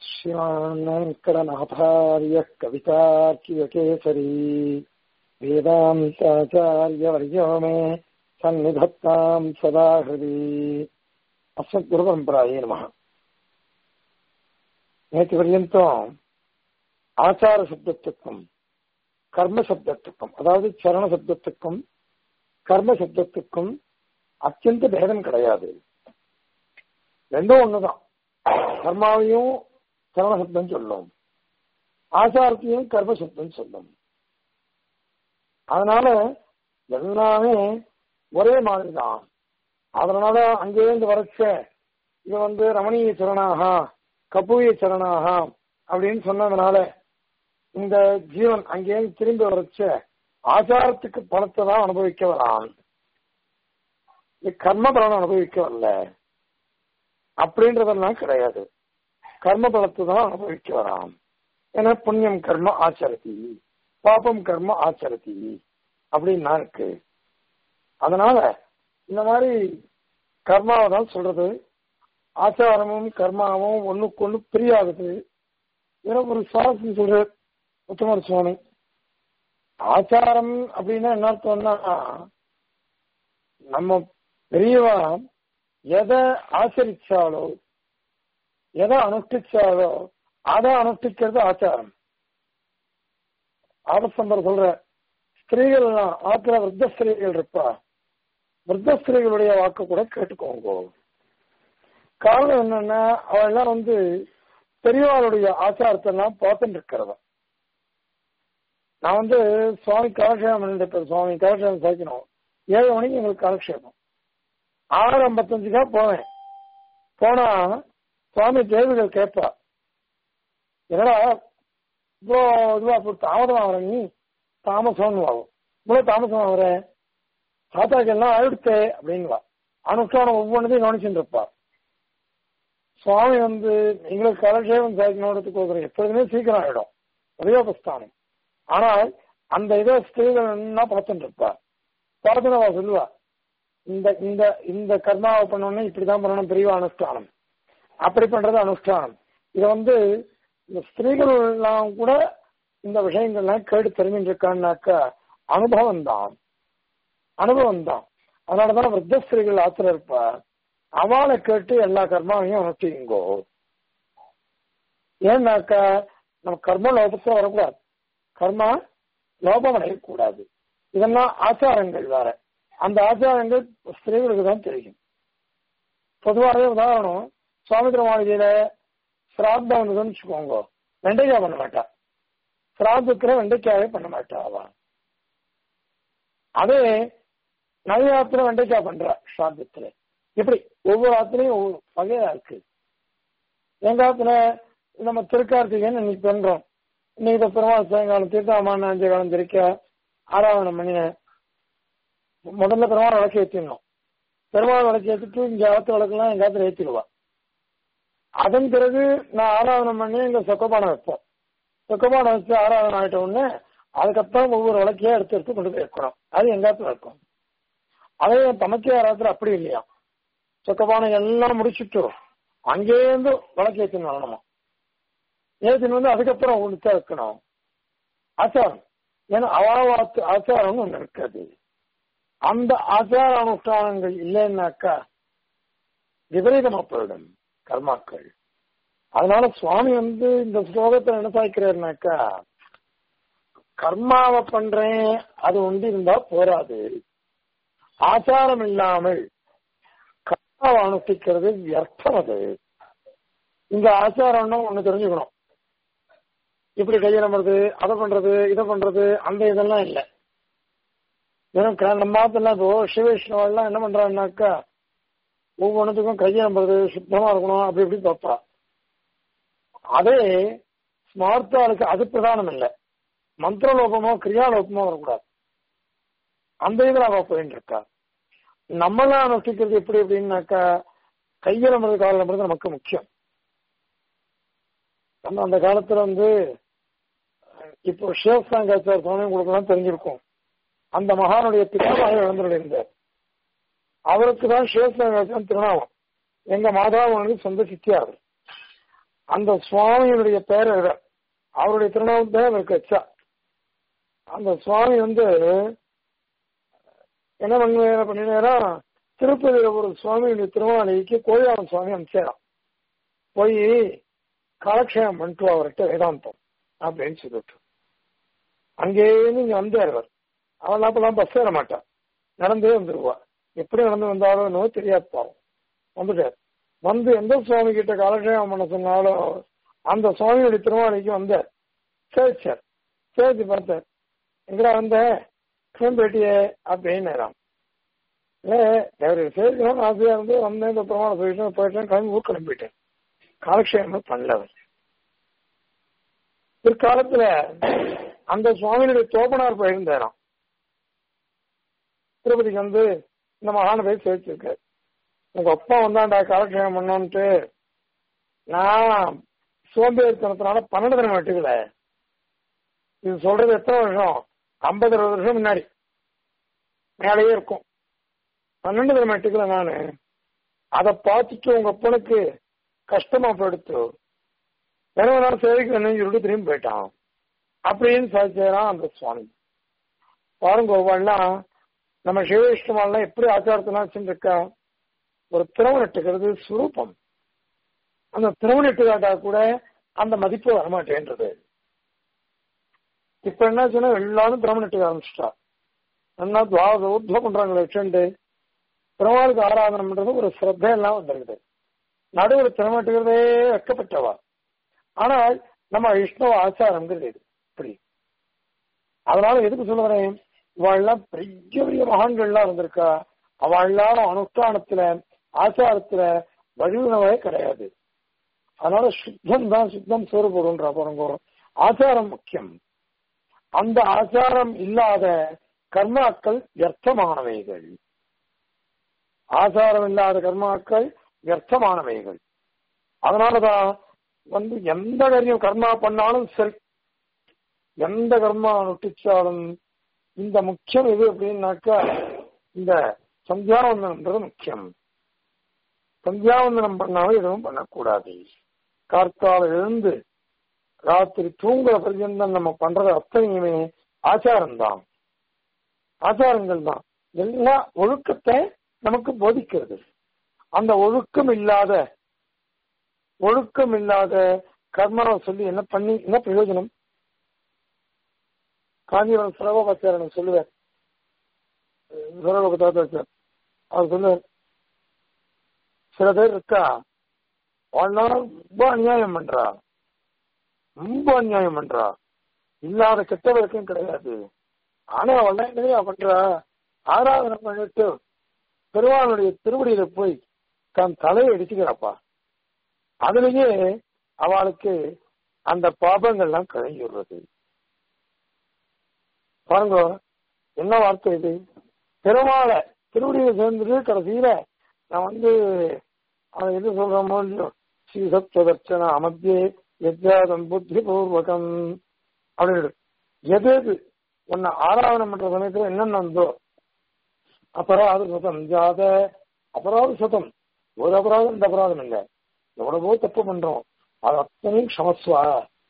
श्रीमान् वेङ्कटनाथार्यः कवितार्कियकेसरी वेदान्ताचार्यवर्यो मे सन्निधत्ताम् सदा हृदि அஸ்மத்குருபரம்பராயே நம நேற்று பர்யந்தம் ஆச்சார சப்தத்துக்கும் கர்ம சப்தத்துக்கும் அதாவது சரண சப்தத்துக்கும் கர்ம சப்தத்துக்கும் அத்தியந்த பேதம் கிடையாது ரெண்டும் ஒண்ணுதான் கர்மாவையும் சரண சப்தம் சொல்லும் ஆச்சாரத்தையும் கர்ம சப்தம் சொல்லும் அதனால எல்லாமே ஒரே மாதிரி தான் அதனால அங்கேருந்து வரச்ச இது வந்து ரமணீய சரணாக கபூய சரணாக அப்படின்னு சொன்னதுனால இந்த ஜீவன் அங்கேருந்து திரும்பி வரச்ச ஆச்சாரத்துக்கு பலத்தை தான் அனுபவிக்க வரான் கர்ம பலன் அனுபவிக்க வரல அப்படின்றதெல்லாம் கிடையாது கர்ம பலத்தை தான் அனுபவிக்க வரான் ஏன்னா புண்ணியம் கர்ம ஆச்சரதி பாபம் கர்ம ஆச்சரதி அப்படின்னா இருக்கு அதனால இந்த மாதிரி கர்மாவை தான் சொல்றது ஆச்சாரமும் கர்மாவும் ஒண்ணுக்கு ஒண்ணு பிரியாதது இதெல்லாம் ஒரு சுவாசம் சொல்ற உத்தமர் சுவாமி ஆச்சாரம் அப்படின்னா என்ன அர்த்தம்னா நம்ம பெரியவா எதை ஆச்சரிச்சாலோ எதை அனுஷ்டிச்சாலோ அதை அனுஷ்டிக்கிறது ஆச்சாரம் ஆபசம்பர் சொல்ற ஸ்திரீகள் எல்லாம் ஆத்திர விருத்த ஸ்திரீகள் இருப்பா விருத்த ஸ்திரீகளுடைய வாக்கு கூட கேட்டுக்கோங்க காரணம் என்னன்னா அவெல்லாம் வந்து பெரியவாளுடைய ஆச்சாரத்தை எல்லாம் பார்த்துட்டு இருக்கிறதா நான் வந்து சுவாமி காலக்ஷேபம் பண்ணிட்டு சுவாமி காலக்ஷேபம் சேர்க்கணும் ஏழு மணிக்கு எங்களுக்கு காலக்ஷேபம் ஆறு ஐம்பத்தஞ்சுக்கா போவேன் போனா சுவாமி கேள்விகள் கேட்பா என்னடா இவ்வளோ இதுவா தாமதம் ஆகிற நீ தாமசம்னு ஆகும் இவ்வளோ தாமசம் ஆகுற தாத்தாக்கு எல்லாம் ஆயிடுத்தே அப்படிங்களா அனுஷ்டானம் ஒவ்வொன்றதையும் கவனிச்சுட்டு இருப்பா சுவாமி வந்து எங்களுக்கு கலசேவம் சாய்க்கணுன்றதுக்கு எப்பொழுதுமே சீக்கிரம் ஆயிடும் உதயோபஸ்தானம் ஆனால் அந்த இதை ஸ்திரீகள் என்ன பார்த்துட்டு இருப்பா பார்த்துனவா சொல்லுவா இந்த இந்த இந்த கர்மாவை பண்ணணும்னா இப்படிதான் பண்ணணும் பெரிய அனுஷ்டானம் அப்படி பண்றது அனுஷ்டானம் இதை வந்து இந்த ஸ்திரீகள் எல்லாம் கூட இந்த விஷயங்கள்லாம் கேட்டு தெரிஞ்சுட்டு இருக்கான்னாக்கா அனுபவம் தான் அனுபவம் தான் அதனாலதான் விருத்த ஸ்திரீகள் ஆத்திர இருப்பா அவளை கேட்டு எல்லா கர்மாவையும் அனுஷ்டிங்கோ ஏன்னாக்கா நம்ம கர்ம லோபத்துல வரக்கூடாது கர்மா லோபம் அடையக்கூடாது இதெல்லாம் ஆச்சாரங்கள் வேற அந்த ஆச்சாரங்கள் ஸ்திரீகளுக்கு தான் தெரியும் பொதுவாகவே உதாரணம் சுவாமி திருமாளிகையில சிராத்தம் வந்ததுன்னு வச்சுக்கோங்க வெண்டைக்காய் பண்ண மாட்டா சிராதத்துல வெண்டைக்காவே பண்ண மாட்டா அவ அதே நவயாத்திரம் வெண்டைக்காய் பண்றா ஸ்ராத்தத்துல இப்படி ஒவ்வொரு ஆத்திரையும் ஒவ்வொரு வகையா இருக்கு எங்க ஆத்துல நம்ம திருக்கார்த்திகேயன் இன்னைக்கு பண்றோம் இன்னைக்கு பெருமாள் சாயங்காலம் தீர்த்தாமான அஞ்சு காலம் திரிக்க ஆராதனை பண்ணினேன் முதல்ல பெருமாள் விளக்கு ஏற்றிடணும் பெருமாள் விளக்கு ஏற்றிட்டு இங்க ஆத்து விளக்குலாம் எங்க ஆத்துல ஏற்றிடுவா அதன் பிறகு நான் ஆராதனை பண்ணி இங்க சொக்கப்பானம் வைப்போம் சொக்கப்பானம் வச்சு ஆராதனை ஆயிட்ட உடனே அதுக்கப்புறம் ஒவ்வொரு விளக்கையா எடுத்து எடுத்து கொண்டு போய் வைக்கணும் அது எங்காத்துல இருக்கும் அதே தமக்கே ஆராதத்துல அப்படி இல்லையா சொக்கப்பானம் எல்லாம் முடிச்சுட்டு அங்கேருந்து விளக்கு ஏற்றின்னு வரணுமா ஏற்றின்னு வந்து அதுக்கப்புறம் ஒன்று வைக்கணும் ஆச்சாரம் ஏன்னா அவாவாத்து ஆச்சாரம்னு ஒன்று இருக்காது அந்த ஆச்சார அனுஷ்டானங்கள் இல்லைன்னாக்கா விபரீதமா போயிடும் கர்மாக்கள் அதனால சுவாமி வந்து இந்த ஸ்லோகத்தை என்ன சாய்க்கிறாருனாக்கா கர்மாவை பண்றேன் அது ஒன்று இருந்தா போராது ஆச்சாரம் இல்லாமல் கர்மாவை அனுஷ்டிக்கிறது வியர்த்தம் அது இந்த ஆச்சாரம்னா ஒண்ணு தெரிஞ்சுக்கணும் இப்படி கையை நம்புறது அதை பண்றது இதை பண்றது அந்த இதெல்லாம் இல்லை ஏன்னா நம்ம மாத்தெல்லாம் இப்போ சிவவிஷ்ணுவெல்லாம் என்ன பண்றாங்கனாக்கா ஒவ்வொன்றுத்துக்கும் கையை நம்புறது சுத்தமா இருக்கணும் அப்படி இப்படி பார்ப்பா அதே ஸ்மார்த்தாளுக்கு அது பிரதானம் இல்லை மந்திரலோபமோ கிரியாலோபமோ வரக்கூடாது அந்த இதில் அவ போயிட்டு இருக்கா நம்மளாம் அனுஷ்டிக்கிறது எப்படி அப்படின்னாக்கா கையை நம்புறது காலம் நம்புறது நமக்கு முக்கியம் நம்ம அந்த காலத்துல வந்து இப்போ சிவசாங்காச்சார் சுவாமி உங்களுக்கு தெரிஞ்சிருக்கும் அந்த மகானுடைய பிதாமக இழந்துள்ள இருந்தார் அவருக்கு தான் சிவசாங்காச்சாரம் திருநாமம் எங்க மாதாவுக்கு சொந்த சித்தியார் அந்த சுவாமியினுடைய பேரை விட அவருடைய திருநாமத்தை அவருக்கு வச்சா அந்த சுவாமி வந்து என்ன பண்ண பண்ணினாரா திருப்பதியில ஒரு சுவாமியுடைய திருமாலைக்கு கோயிலாளன் சுவாமி அனுப்பிச்சாராம் போய் காலக்ஷேபம் பண்ணிட்டு வா அவர்கிட்ட வேதாந்தம் அப்படின்னு சொல்லிட்டு அங்கேயிருந்து இங்க வந்தார் அவர் அவன் அப்பெல்லாம் பஸ் ஏற மாட்டான் நடந்தே வந்துருவா எப்படி நடந்து வந்தாலும் என்னவோ தெரியாது பாவம் வந்துட்டார் வந்து எந்த சுவாமி கிட்ட காலக்ஷேபம் பண்ண சொன்னாலும் அந்த சுவாமியுடைய திருமாலைக்கு வந்தார் சரி சார் சரி பார்த்தார் எங்கடா வந்த கிளம்பேட்டியே அப்படின்னு நேரம் இல்ல தேவரையை சேர்க்கணும்னு ஆசையா இருந்து வந்தேன் இந்த பிரமாணம் சொல்லிட்டு போயிட்டேன் கிளம்பி ஊர் கிளம்பிட்டேன் காலக்ஷேபம் பண்ணல அவர் பிற்காலத்துல அந்த சுவாமியுடைய தோப்பனார் போயிருந்தாராம் திருப்பதிக்கு வந்து இந்த மகான போய் சேர்த்திருக்காரு உங்க அப்பா வந்தாண்டா காலக்ஷேபம் பண்ணோன்ட்டு நான் சோம்பேறித்தனத்தினால பன்னெண்டு தினம் வெட்டுக்கல இது சொல்றது எத்தனை வருஷம் ஐம்பது அறுபது வருஷம் முன்னாடி மேலேயே இருக்கும் பன்னெண்டு தினம் வெட்டுக்கல நானு அதை பார்த்துட்டு உங்க அப்பனுக்கு கஷ்டமா போயிடுத்து எனவே நான் சேவைக்கு என்ன சொல்லிட்டு திரும்பி போயிட்டான் அப்படின்னு சாதிச்சாராம் அந்த சுவாமி பாருங்க ஒவ்வொருலாம் நம்ம சிவவிஷ்ணுமாலாம் எப்படி ஆச்சாரத்தெல்லாம் வச்சுருக்கா ஒரு திறவனட்டுக்கிறது சுரூபம் அந்த திறவனட்டு காட்டா கூட அந்த மதிப்பு வரமாட்டேன்றது இப்ப என்ன சொன்னா எல்லாரும் திறமனட்டுக்க ஆரம்பிச்சிட்டா என்ன துவாத ஊர்துவம் பண்றாங்க வச்சுண்டு பெருமாளுக்கு ஆராதனை பண்றது ஒரு சிரத்தை எல்லாம் வந்துருக்குது நடுவில் திறமட்டுக்கிறதே வெக்கப்பட்டவா ஆனால் நம்ம விஷ்ணு ஆச்சாரம்ங்கிறது இது இப்படி அதனால எதுக்கு சொல்ல வரேன் இவாள்லாம் பெரிய பெரிய மகான்கள்லாம் இருந்திருக்கா அவள்லாம் அனுஷ்டானத்துல ஆச்சாரத்துல வழிவுணவே கிடையாது அதனால சுத்தம் தான் சுத்தம் சோறு போடுன்ற பாருங்க ஆச்சாரம் முக்கியம் அந்த ஆச்சாரம் இல்லாத கர்மாக்கள் வியர்த்தமானவைகள் ஆச்சாரம் இல்லாத கர்மாக்கள் வியர்த்தமானவைகள் அதனாலதான் வந்து எந்த காரியம் கர்மா பண்ணாலும் சரி எந்த கர்மா நொட்டிச்சாலும் இந்த முக்கியம் எது அப்படின்னாக்கா இந்த சந்தியாவந்தனம்ன்றது முக்கியம் சந்தியாவந்தனம் பண்ணாலும் எதுவும் பண்ணக்கூடாது கார்த்தால எழுந்து ராத்திரி தூங்குற பர்யந்தம் நம்ம பண்றது அத்தனையுமே ஆச்சாரம் தான் ஆச்சாரங்கள் தான் எல்லா ஒழுக்கத்தை நமக்கு போதிக்கிறது அந்த ஒழுக்கம் இல்லாத ஒழுக்கம் இல்லாத கர்மாவை சொல்லி என்ன பண்ணி என்ன பிரயோஜனம் காஞ்சிபுரம் சரகோபாச்சாரன் சொல்லுவார் சரகோபாச்சார் அவர் சொல்லுவார் சில பேர் இருக்கா அவனா ரொம்ப அநியாயம் பண்றா ரொம்ப அநியாயம் பண்றா இல்லாத கெட்ட வழக்கம் கிடையாது ஆனா அவள் என்னையா பண்றா ஆராதனை பண்ணிட்டு பெருமானுடைய திருவடியில போய் தன் தலையை அடிச்சுக்கிறாப்பா அதுலயே அவளுக்கு அந்த பாபங்கள்லாம் கழங்கி விடுறது பாருங்க என்ன வார்த்தை இது பெருமாளை திருவடியில சேர்ந்துட்டு கடைசியில நான் வந்து அவன் எது சொல்றோமோ இல்லையோ ஸ்ரீசத்வதர்ச்சன அமத்தியே எஜாதம் புத்தி பூர்வகம் அப்படின்னு எது எது உன்னை ஆராதனை பண்ற சமயத்துல என்னென்ன வந்தோ அபராத சுதம் ஜாத அபராத சுதம் ஒரு அபராதம் இந்த அபராதம் இல்லை எவ்வளவோ தப்பு பண்றோம் அது அத்தனையும் க்ஷமஸ்வா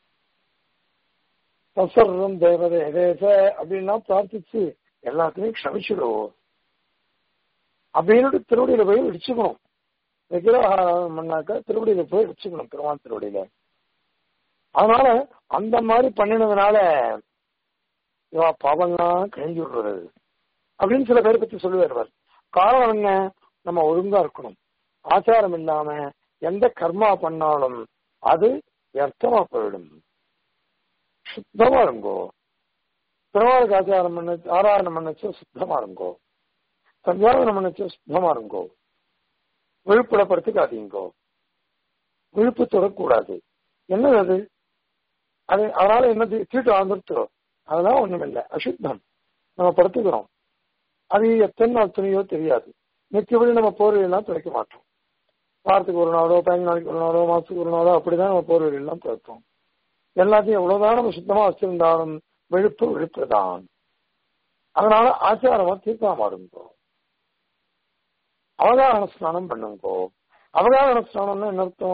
தசர்வம் தேவதே தேச அப்படின்னா பிரார்த்திச்சு எல்லாத்தையும் க்ஷமிச்சிடுவோம் அப்படின்னு திருவடியில போய் இடிச்சுக்கணும் விக்கிரகாரம் பண்ணாக்க திருவடியில போய் இடிச்சுக்கணும் பெருமாள் திருவடியில அதனால அந்த மாதிரி பண்ணினதுனால இவா பாவம்லாம் கழிஞ்சு விடுறது அப்படின்னு சில பேர் பத்தி சொல்லுவார் காரணம் என்ன நம்ம ஒழுங்கா இருக்கணும் ஆச்சாரம் இல்லாம எந்த கர்மா பண்ணாலும் அது வியர்த்தமா போயிடும் சுத்தமா இருங்கோ பெருமாளுக்கு ஆச்சாரம் பண்ண ஆராதனை பண்ணச்சு சுத்தமா இருங்கோ சந்தியாவனம் பண்ணச்சு சுத்தமா இருங்கோ விழுப்புடப்படுத்திக்காதீங்கோ விழுப்பு தொடக்கூடாது என்னது அது அது அதனால என்ன தீட்டு வாழ்ந்துருத்தோம் அதெல்லாம் ஒண்ணுமில்லை அசுத்தம் நம்ம படுத்துக்கிறோம் அது எத்தனை நாள் துணியோ தெரியாது நிச்சயப்படி நம்ம போர்வையெல்லாம் துவைக்க மாட்டோம் வாரத்துக்கு ஒரு நாளோ பதினஞ்சு நாளைக்கு ஒரு நாளோ மாசத்துக்கு ஒரு நாளோ அப்படிதான் நம்ம போர்வையெல்லாம் துவைப்போம் எல்லாத்தையும் எவ்வளவுதான் நம்ம சுத்தமா வச்சிருந்தாலும் விழுப்பு விழுப்பு தான் அதனால ஆச்சாரமா தீர்க்காம இருங்கோ அவகாரண ஸ்நானம் பண்ணுங்கோ அவகாரண ஸ்நானம்னா என்ன அர்த்தம்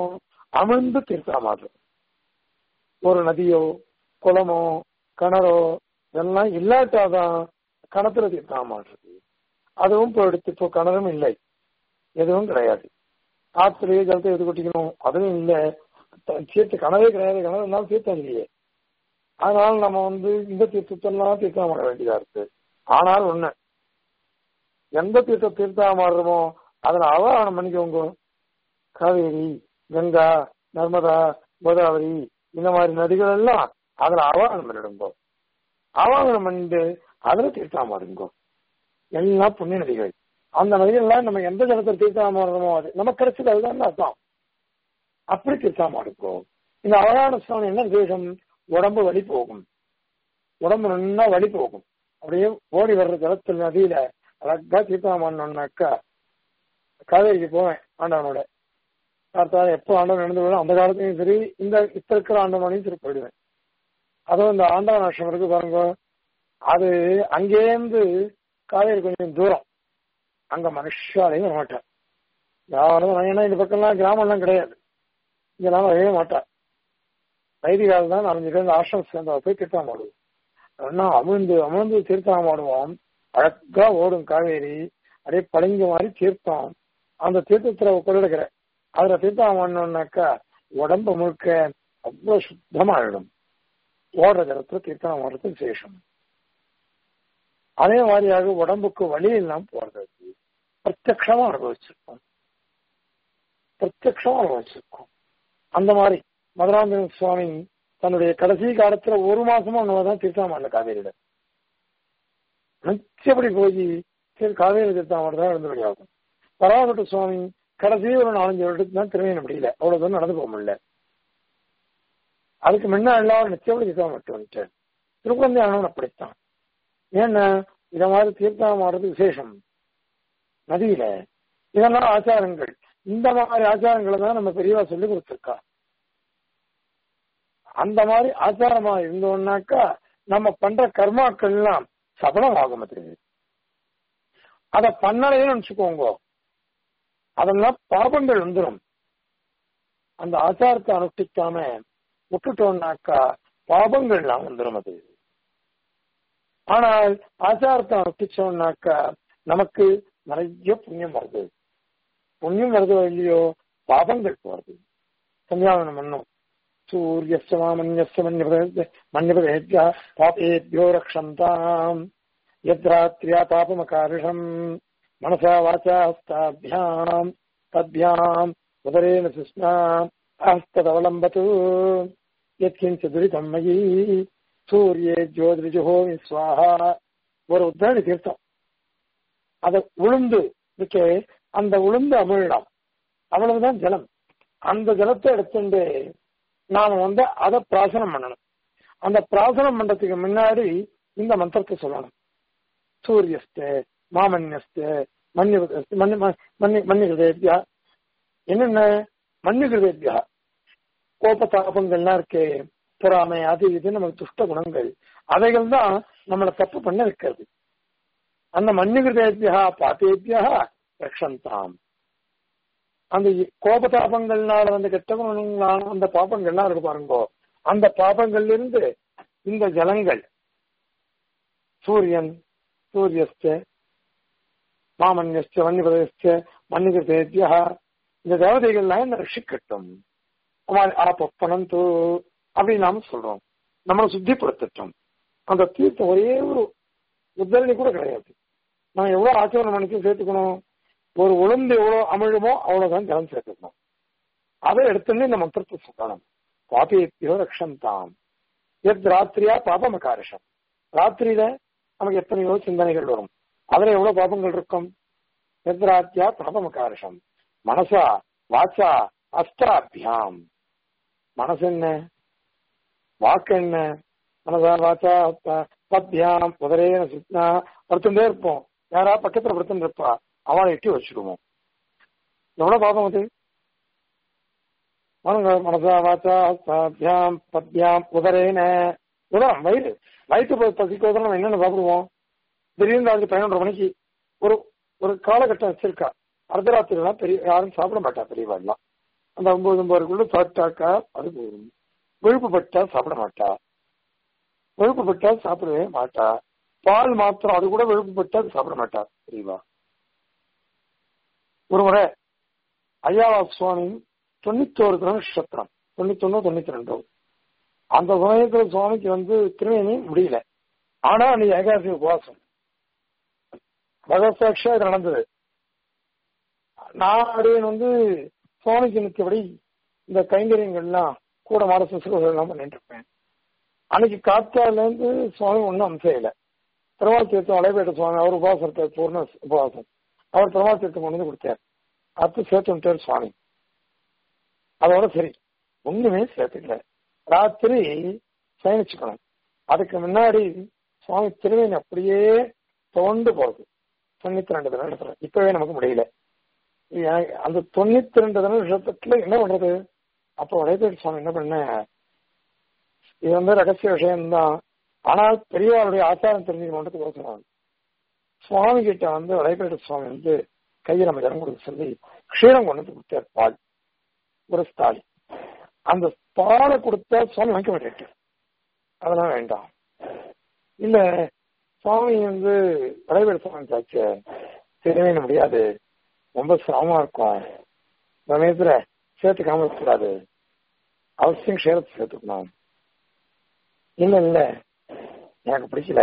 அமிழ்ந்து தீர்த்தமாடுறது ஒரு நதியோ குளமோ கிணறோ இதெல்லாம் இல்லாட்டாதான் கணத்துல தீர்த்தமாடுறது அதுவும் போயிடுத்து இப்போ கிணறும் இல்லை எதுவும் கிடையாது ஆற்றுலயே ஜலத்தை எது கொட்டிக்கணும் அதுவும் இல்லை தீர்த்த கனவே கிடையாது கிணறு இருந்தாலும் தீர்த்தம் இல்லையே அதனால நம்ம வந்து இந்த தீர்த்தத்தெல்லாம் தீர்த்தம் பண்ண வேண்டியதா இருக்கு ஆனால் ஒண்ணு எந்த தீர்த்த தீர்த்தம் மாறுறோமோ அதில் ஆவாகனம் பண்ணிக்கோங்க காவேரி கங்கா நர்மதா கோதாவரி இந்த மாதிரி நதிகள் எல்லாம் அதுல ஆவாகனம் பண்ணிடுங்கோ ஆவாகனம் பண்ணிட்டு அதுல தீர்த்தம் மாறுங்கோ எல்லாம் புண்ணிய நதிகள் அந்த நதிகள்லாம் நம்ம எந்த ஜலத்தில் தீர்த்தம் மாறுறோமோ அது நமக்கு கிடைச்சது அதுதான் அர்த்தம் அப்படி தீர்த்தம் மாறுங்கோ இந்த அவகான ஸ்நானம் என்ன விசேஷம் உடம்பு வலி போகும் உடம்பு நல்லா வலி போகும் அப்படியே ஓடி வர்ற ஜலத்தில் நதியில அழகா தீர்த்தம் பண்ணோம்னாக்கா காவேரிக்கு போவேன் ஆண்டவனோட பார்த்தாலும் எப்போ ஆண்டவன் நடந்து போயிடும் அந்த காலத்தையும் சரி இந்த இப்ப இருக்கிற ஆண்டவனையும் சரி போயிடுவேன் அதுவும் இந்த ஆண்டவன் நஷ்டம் இருக்கு பாருங்க அது அங்கேருந்து காவேரி கொஞ்சம் தூரம் அங்க மனுஷாலையும் வரமாட்டேன் யாரும் ஏன்னா இந்த பக்கம்லாம் கிராமம்லாம் கிடையாது இங்கெல்லாம் வரவே மாட்டா வைதிகால் தான் நாலஞ்சு பேர் ஆசிரம் சேர்ந்தவ போய் தீர்த்தம் ஆடுவோம் ஆனா அமிழ்ந்து அமிழ்ந்து தீர்த்தம் ஆடுவோம் அழகா ஓடும் காவேரி அப்படியே பளிங்கு மாதிரி தீர்த்தம் அந்த தீர்த்தத்துல கொள்ளிடுக்கிற அதுல தீர்த்தம் ஆடணும்னாக்கா உடம்பு முழுக்க அவ்வளவு சுத்தமாயிடும் ஓடுற ஜலத்துல தீர்த்தம் ஆடுறது விசேஷம் அதே மாதிரியாக உடம்புக்கு வலி எல்லாம் போறது பிரத்யக்ஷமா அனுபவிச்சிருக்கோம் பிரத்யக்ஷமா அனுபவிச்சிருக்கோம் அந்த மாதிரி மதுராந்தகன் சுவாமி தன்னுடைய கடைசி காலத்துல ஒரு மாசமா தான் தீர்த்தம் ஆடல காவேரியில நிச்சயப்படி போய் சரி காவேரி தீர்த்தம் ஆடுறதா இருந்து வெளியாகும் பராவட்ட சுவாமி கடைசி ஒரு நாலஞ்சு வருடத்துக்கு தான் திருமையின முடியல அவ்வளவு தூரம் நடந்து போக முடியல அதுக்கு முன்ன எல்லாரும் நிச்சயப்படி தீர்த்தம் மட்டும் வந்துட்டேன் திருக்குழந்தை ஆனவன் அப்படித்தான் ஏன்னா இத மாதிரி தீர்த்தம் ஆடுறது விசேஷம் நதியில இதெல்லாம் ஆச்சாரங்கள் இந்த மாதிரி ஆச்சாரங்களை தான் நம்ம பெரியவா சொல்லி கொடுத்துருக்கா அந்த மாதிரி ஆச்சாரமா இருந்தோம்னாக்கா நம்ம பண்ற கர்மாக்கள் எல்லாம் சபலம் ஆகும் அது அத பண்ணலைன்னு நினைச்சுக்கோங்க அதெல்லாம் பாபங்கள் வந்துடும் அந்த ஆச்சாரத்தை அனுஷ்டிக்காம விட்டுட்டோம்னாக்கா பாபங்கள் எல்லாம் வந்துடும் அது ஆனால் ஆச்சாரத்தை அனுஷ்டிச்சோம்னாக்கா நமக்கு நிறைய புண்ணியம் வருது புண்ணியம் வருதோ இல்லையோ பாபங்கள் போறது சந்தியாவனம் பண்ணும் சூரியஸ்ய மாமன்யஸ்ய மன்யபதே மன்யபதேத்யா பாபேத்யோ ரக்ஷந்தாம் யத்ராத்ரியா பாபமகாரிஷம் மனசா வாச்சாஸ்தாபியாம் தத்பியாம் உதரேன சுஷ்ணா அஸ்ததவலம்பது யத்கிஞ்ச துரிதம் மயி சூரியே ஜோதிரிஜுஹோமி சுவாஹா ஒரு உத்தாரணி தீர்த்தம் அதை உளுந்து இருக்கே அந்த உளுந்து அமிழலாம் அவ்வளவுதான் ஜலம் அந்த ஜலத்தை எடுத்துட்டு நாம வந்து அதை பிராசனம் பண்ணணும் அந்த பிராசனம் பண்றதுக்கு முன்னாடி இந்த மந்திரத்தை சொல்லணும் சூரியஸ்த மாமன்யஸ்த மன்ய மன்னிகிருதேபியா என்னென்ன மன்னிகிருதேபியா கோப தாபங்கள்லாம் இருக்கே பொறாமை அது இது நமக்கு துஷ்ட குணங்கள் அவைகள் தான் நம்மளை தப்பு பண்ண வைக்கிறது அந்த மன்னிகிருதேபியா பாத்தேபியா ரக்ஷந்தாம் அந்த கோபதாபங்கள்னால வந்த கெட்ட குணங்களான அந்த பாபங்கள்லாம் இருக்கு பாருங்கோ அந்த பாபங்கள்ல இருந்து இந்த ஜலங்கள் சூரியன் சூரியஸ்த மாமன்யஸ்த வன்னிபதஸ்த மன்னிகிருதேபியா இந்த தேவதைகள்லாம் இந்த ரஷிக்கட்டும் ஆப்பனம் தூ அப்படின்னு நாம சொல்றோம் நம்மளை சுத்திப்படுத்தட்டும் அந்த தீர்த்தம் ஒரே ஒரு உத்தரணி கூட கிடையாது நம்ம எவ்வளவு ஆச்சரணம் பண்ணிச்சு சேர்த்துக்கணும் ஒரு உளுந்து எவ்வளவு அமிழுமோ அவ்வளவுதான் ஜலம் சேர்த்துக்கணும் அதை எடுத்துன்னு இந்த மந்திரத்தை சொல்லணும் பாபியோ ரக்ஷந்தாம் எத் ராத்திரியா பாபமகாரிஷம் ராத்திரியில நமக்கு எத்தனையோ சிந்தனைகள் வரும் அதுல எவ்வளவு பாபங்கள் இருக்கும் எத் ராத்தியா பாபமகாரிஷம் மனசா வாச்சா அஷ்டாபியாம் மனசு என்ன வாக்கு என்ன மனசா வாச்சா பத்யாம் முதலேன சுத்னா படுத்துட்டே இருப்போம் யாரா பக்கத்துல படுத்துட்டு இருப்பா அவளை எட்டி வச்சிருவோம் எவ்வளவு பாபம் அது மனசா வாச்சா சாத்தியாம் பத்யாம் உதரேன உதரம் வயிறு வயிற்று பசிக்கு நம்ம என்னென்ன சாப்பிடுவோம் திடீர்னு அதுக்கு பதினொன்றரை மணிக்கு ஒரு ஒரு காலகட்டம் வச்சிருக்கா அர்த்தராத்திரிலாம் பெரிய யாரும் சாப்பிட மாட்டா பெரியவாள்லாம் அந்த ஒன்பது ஒன்பதுக்குள்ள சாப்பிட்டாக்கா அது போதும் விழுப்புப்பட்டா சாப்பிட மாட்டா விழுப்புப்பட்டா சாப்பிடவே மாட்டா பால் மாத்திரம் அது கூட விழுப்புப்பட்டா அது சாப்பிட மாட்டா தெரியவா ஒரு முறை ஐயாவா சுவாமி தொண்ணூத்தோரு கிரக நட்சத்திரம் தொண்ணூத்தொன்னு தொண்ணூத்தி ரெண்டோ அந்த சமயத்துல சுவாமிக்கு வந்து திருமணி முடியல ஆனா அன்னைக்கு ஏகாதசி உபவாசம் பகவத்சாட்சியா இது நடந்தது நான் அடியன் வந்து சுவாமிக்கு நிற்கபடி இந்த கைங்கரியங்கள்லாம் கூட மாட சுசுகள் எல்லாம் பண்ணிட்டு இருப்பேன் அன்னைக்கு காத்தால இருந்து சுவாமி ஒன்றும் அம்சையில திருவாள் தீர்த்தம் வளைபேட்ட சுவாமி அவர் உபவாசம் இருக்கார் பூர்ண உபவாசம் அவர் திருவாள் தீர்த்தம் கொண்டு வந்து கொடுத்தார் அத்து சேர்த்து விட்டார் சுவாமி அதோட சரி ஒண்ணுமே சேர்த்துக்கல ராத்திரி சயனிச்சுக்கணும் அதுக்கு முன்னாடி சுவாமி திருவேணி அப்படியே தோண்டு போகுது தொண்ணூத்தி ரெண்டு தினம் இப்பவே நமக்கு முடியல அந்த தொண்ணூத்தி ரெண்டு தினத்துல என்ன பண்றது அப்போ வளைபேட்டு சுவாமி என்ன பண்ண இது வந்து ரகசிய விஷயம்தான் ஆனால் பெரியவாருடைய ஆச்சாரம் தெரிஞ்சுக்கணுன்றது யோசனை சுவாமி கிட்ட வந்து வளைபேட்டு சுவாமி வந்து கையில் நம்ம ஜனம் கொடுக்க சொல்லி க்ஷீரம் கொண்டு வந்து கொடுத்தார் பால் ஒரு ஸ்தாலி அந்த பாலை கொடுத்தா சுவாமி வாங்கிக்க மாட்டேன் அதெல்லாம் வேண்டாம் இல்ல சுவாமி வந்து வளைவேடு சுவாமி சாச்சு தெரியவே முடியாது ரொம்ப சிரமமா இருக்கும் சமயத்துல சேர்த்துக்காம இருக்கக்கூடாது அவசியம் க்ஷேரத்தை சேர்த்துக்கணும் இல்ல இல்ல எனக்கு பிடிக்கல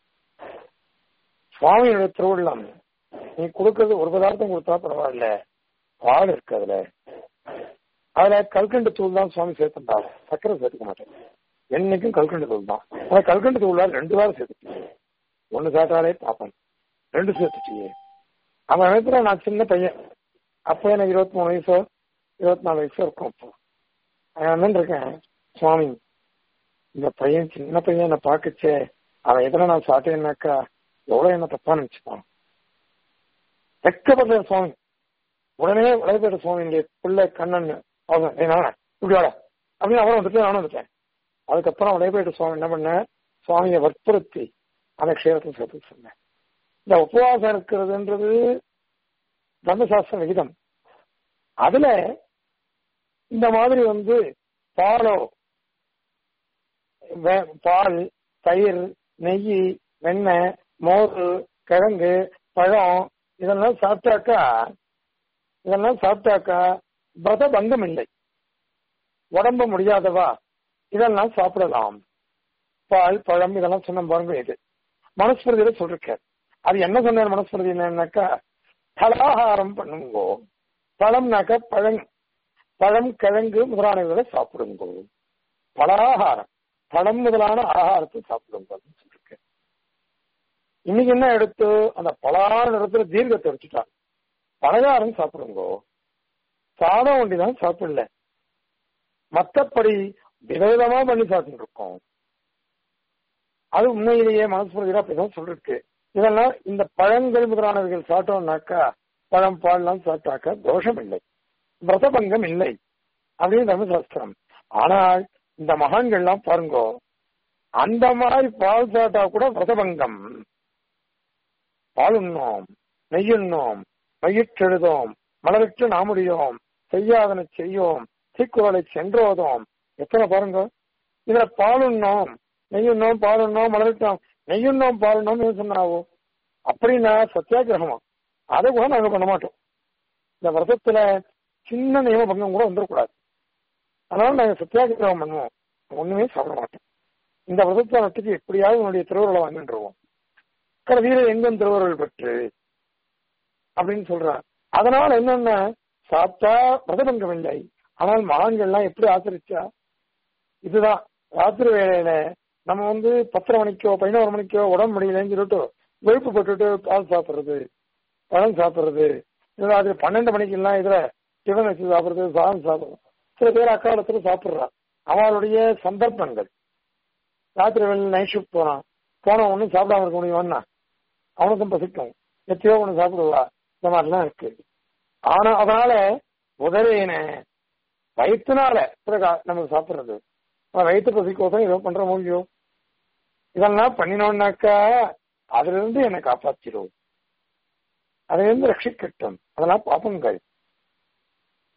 சுவாமியோட திருவிழம் நீ கொடுக்கறது ஒரு பதார்த்தம் கொடுத்தா பரவாயில்ல பால் இருக்கு அதுல அதுல கல்கண்டு தூள் தான் சுவாமி சேர்த்துட்டா சக்கரை சேர்த்துக்க மாட்டேன் என்னைக்கும் கல்கண்டு தூள் தான் ஆனா கல்கண்டு தூள் ரெண்டு வாரம் சேர்த்துட்டீங்க ஒண்ணு சாப்பிட்டாலே பாப்பேன் ரெண்டு சேர்த்துட்டீங்க அந்த நேரத்துல நான் சின்ன பையன் அப்ப எனக்கு இருபத்தி மூணு வயசோ இருபத்தி நாலு வயசோ இருக்கும் அப்போ நான் இருக்கேன் சுவாமி இந்த பையன் சின்ன பையன் என்ன பாக்குச்சே அவன் எதிர நான் சாப்பிட்டேன்னாக்கா எவ்வளவு என்ன தப்பா நினைச்சுப்பான் வெக்கப்படுற சுவாமி உடனே வளைபேட்ட சுவாமியுடைய பிள்ளை கண்ணன் அவங்க நானே இப்படி வாட அப்படின்னு அவரும் வந்துட்டு நானும் வந்துட்டேன் அதுக்கப்புறம் வளைபேட்ட சுவாமி என்ன பண்ண சுவாமியை வற்புறுத்தி அந்த க்ஷேரத்தை சேர்த்து சொன்னேன் இந்த உபவாசம் இருக்கிறதுன்றது தர்மசாஸ்திர விகிதம் அதுல இந்த மாதிரி வந்து பாலோ பால் தயிர் நெய் வெண்ணெய் மோர் கிழங்கு பழம் இதெல்லாம் சாப்பிட்டாக்கா இதெல்லாம் சாப்பிட்டாக்கா பத பங்கம் இல்லை உடம்பு முடியாதவா இதெல்லாம் சாப்பிடலாம் பால் பழம் இதெல்லாம் சொன்ன பாருங்க இது மனஸ்மிருதியில சொல்லிருக்கார் அது என்ன சொன்னார் மனஸ்மிருதி என்னன்னாக்கா பலாகாரம் பண்ணுங்கோ பழம்னாக்கா பழம் பழம் கிழங்கு முதலானவர்களை சாப்பிடுங்கோ பலாகாரம் பழம் முதலான ஆகாரத்தை சாப்பிடுங்க சொல்லிருக்க இன்னைக்கு என்ன எடுத்து அந்த பலான இடத்துல தீர்க்கத்தை வச்சுட்டாங்க பலகாரம் சாப்பிடுங்கோ சாதம் ஒண்டிதான் சாப்பிடல மத்தபடி விதவிதமா பண்ணி சாப்பிட்டு இருக்கோம் அது உண்மையிலேயே மனசுல அப்படிதான் சொல்லிருக்கு இதெல்லாம் இந்த பழங்கள் முதலானவர்கள் சாப்பிட்டோம்னாக்கா பழம் பால்லாம் சாப்பிட்டாக்கா தோஷம் இல்லை விரதபங்கம் இல்லை அப்படின்னு தர்மசாஸ்திரம் ஆனால் இந்த மகான்கள்லாம் பாருங்கோ அந்த மாதிரி பால் சாப்பிட்டா கூட விரதபங்கம் பால் உண்ணோம் நெய்யுண்ணோம் மையிற்றெழுதோம் மலரிட்டு நாமுடியோம் செய்யாதன செய்யோம் தீக்குறளை சென்றோதோம் எத்தனை பாருங்க இதுல பாலுண்ணோம் நெய்யுண்ணோம் பாலுண்ணோம் மலரிட்டோம் நெய்யுண்ணோம் பாலுண்ணோம் சொன்னாவோ அப்படின்னா சத்தியாகிரகமா அதை கூட நாங்க பண்ண மாட்டோம் இந்த விரதத்துல சின்ன நியம பங்கம் கூட வந்துடக்கூடாது அதனால நாங்க சத்தியாகிரகம் பண்ணுவோம் ஒண்ணுமே சாப்பிட மாட்டோம் இந்த விரதத்தை நட்டுக்கு எப்படியாவது உன்னுடைய திருவுருளை வாங்கிட்டுருவோம் கடைசியில எங்கும் திருவுருள் பெற்று அப்படின்னு சொல்றார் அதனால என்னன்னா சாப்பிட்டா விரதபங்கம் இல்லை ஆனால் மகான்கள்லாம் எப்படி ஆசிரிச்சா இதுதான் ராத்திரி வேலையில நம்ம வந்து பத்தரை மணிக்கோ பதினோரு மணிக்கோ உடம்பு முடியலன்னு சொல்லிட்டு வெறுப்பு போட்டுட்டு பால் சாப்பிடுறது பழம் சாப்பிடுறது ராத்திரி பன்னெண்டு மணிக்கு எல்லாம் இதுல டிஃபன் வச்சு சாப்பிடுறது சாதம் சாப்பிடுறது சில பேர் அக்காலத்துல சாப்பிடுறா அவளுடைய சந்தர்ப்பங்கள் ராத்திரி வேலை நைட் ஷிஃப்ட் போறான் போன ஒன்னும் சாப்பிடாம இருக்க முடியுமான்னா அவனுக்கும் பசிக்கும் எத்தையோ ஒண்ணு சாப்பிடுவா இந்த மாதிரிலாம் இருக்கு ஆனா அதனால உதவின வயிற்றுனால நமக்கு சாப்பிடுறது வயிற்று பசிக்கோசம் ஏதோ பண்ற முடியும் இதெல்லாம் பண்ணினோம்னாக்கா அதுல இருந்து என்னை காப்பாற்றிடும் அதுல இருந்து ரட்சிக்கட்டும் அதெல்லாம் பாப்பங்கள்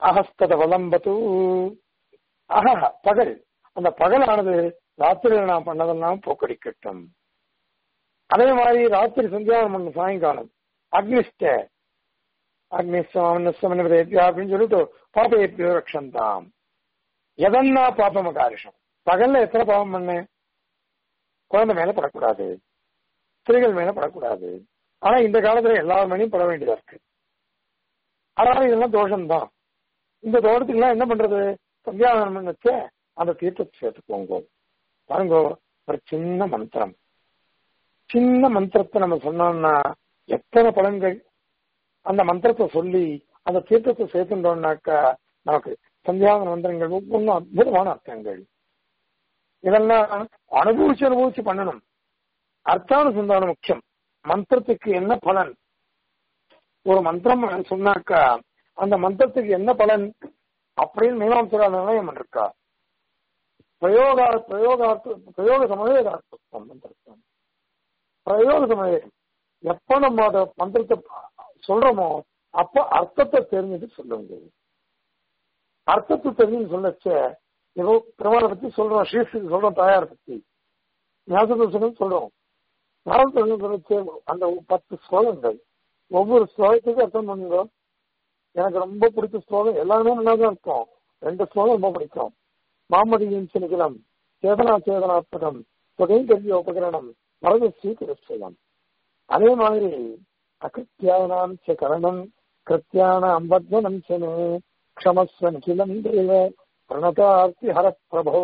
அகஸ்தத வலம்பது அகஹ பகல் அந்த பகலானது ராத்திரியில் நான் பண்ணதெல்லாம் போக்கடிக்கட்டும் அதே மாதிரி ராத்திரி சந்தியாவனம் பண்ண சாயங்காலம் அக்னிஷ்ட அக்னிஸ்வாமன்யா அப்படின்னு சொல்லிட்டு பாபயப்பியோ ரக்ஷந்தாம் எதன்னா பாபம் அகாரிஷம் பகல்ல எத்தனை பாவம் பண்ணேன் குழந்தை மேல படக்கூடாது ஸ்திரீகள் மேல படக்கூடாது ஆனா இந்த காலத்துல எல்லார் மேலேயும் பட வேண்டியதா இருக்கு அதனால இதெல்லாம் தோஷம்தான் இந்த தோட்டத்துக்கு எல்லாம் என்ன பண்றது சந்தியாவனம் வச்ச அந்த தீர்த்தத்தை சேர்த்துக்கோங்க பாருங்க ஒரு சின்ன மந்திரம் சின்ன மந்திரத்தை நம்ம சொன்னோம்னா எத்தனை பலன்கள் அந்த மந்திரத்தை சொல்லி அந்த தீர்த்தத்தை சேர்த்துட்டோம்னாக்கா நமக்கு சந்தியாவன மந்திரங்கள் ஒவ்வொன்றும் அற்புதமான அர்த்தங்கள் இதெல்லாம் அனுபவிச்சு அனுபவிச்சு பண்ணணும் அர்த்தானுசந்தானம் முக்கியம் மந்திரத்துக்கு என்ன பலன் ஒரு மந்திரம் சொன்னாக்கா அந்த மந்திரத்துக்கு என்ன பலன் அப்படின்னு மீமாம்சரா நிர்ணயம் இருக்கா பிரயோகா பிரயோகார்த்த பிரயோக சமவேதார்த்தம் மந்திரத்தம் பிரயோக சமவேதம் எப்ப நம்ம அந்த மந்திரத்தை சொல்றோமோ அப்ப அர்த்தத்தை தெரிஞ்சுட்டு சொல்லுங்க அர்த்தத்தை தெரிஞ்சு சொல்லச்ச ஏதோ பெருமாளை பத்தி சொல்றோம் ஸ்ரீஸ்துக்கு சொல்றோம் தாயார் பத்தி ஞாபகம் சொல்றோம் ஞாபகம் சொல்லச்ச அந்த பத்து ஸ்லோகங்கள் ஒவ்வொரு ஸ்லோகத்துக்கும் அர்த்தம் பண்ணுங்க எனக்கு ரொம்ப பிடிச்ச ஸ்லோகம் எல்லாருமே நல்லா தான் இருக்கும் ரெண்டு ஸ்லோகம் ரொம்ப பிடிக்கும் மாமதியின் சினிகிலம் சேதனா சேதனாத்மகம் தொகையும் கல்வி உபகரணம் மரபு ஸ்ரீகிருஷ்ணம் அதே மாதிரி அகிருத்தியானாம் ச கரணம் கிருத்தியான அம்பத்வனம் சனு க்ஷமஸ்வன் கிலம் தேவ பிரணதார்த்தி ஹர பிரபோ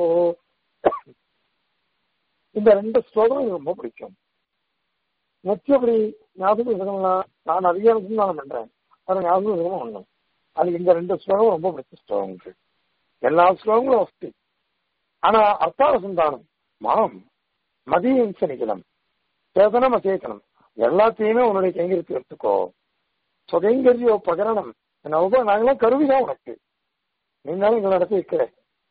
இந்த ரெண்டு ஸ்லோகம் எனக்கு ரொம்ப பிடிக்கும் நிச்சயப்படி ஞாபகம் இருக்கணும்னா நான் நிறைய அனுசந்தானம் பண்றேன் அது ஞாபகம் இருக்கணும் ஒண்ணு அது இந்த ரெண்டு ஸ்லோகம் ரொம்ப பிடிச்ச ஸ்லோகங்கள் எல்லா ஸ்லோகங்களும் வசதி ஆனா அர்த்தானுசந்தானம் மாம் மதியம் சனிக்கிலம் சேதனம் அசேதனம் எல்லாத்தையுமே உன்னுடைய கைங்கரித்து எடுத்துக்கோ சுகைங்கரியோ பகரணம் என்ன உப நாங்களாம் கருவிதான் உனக்கு நீங்களும் எங்களை இடத்துல இருக்கிற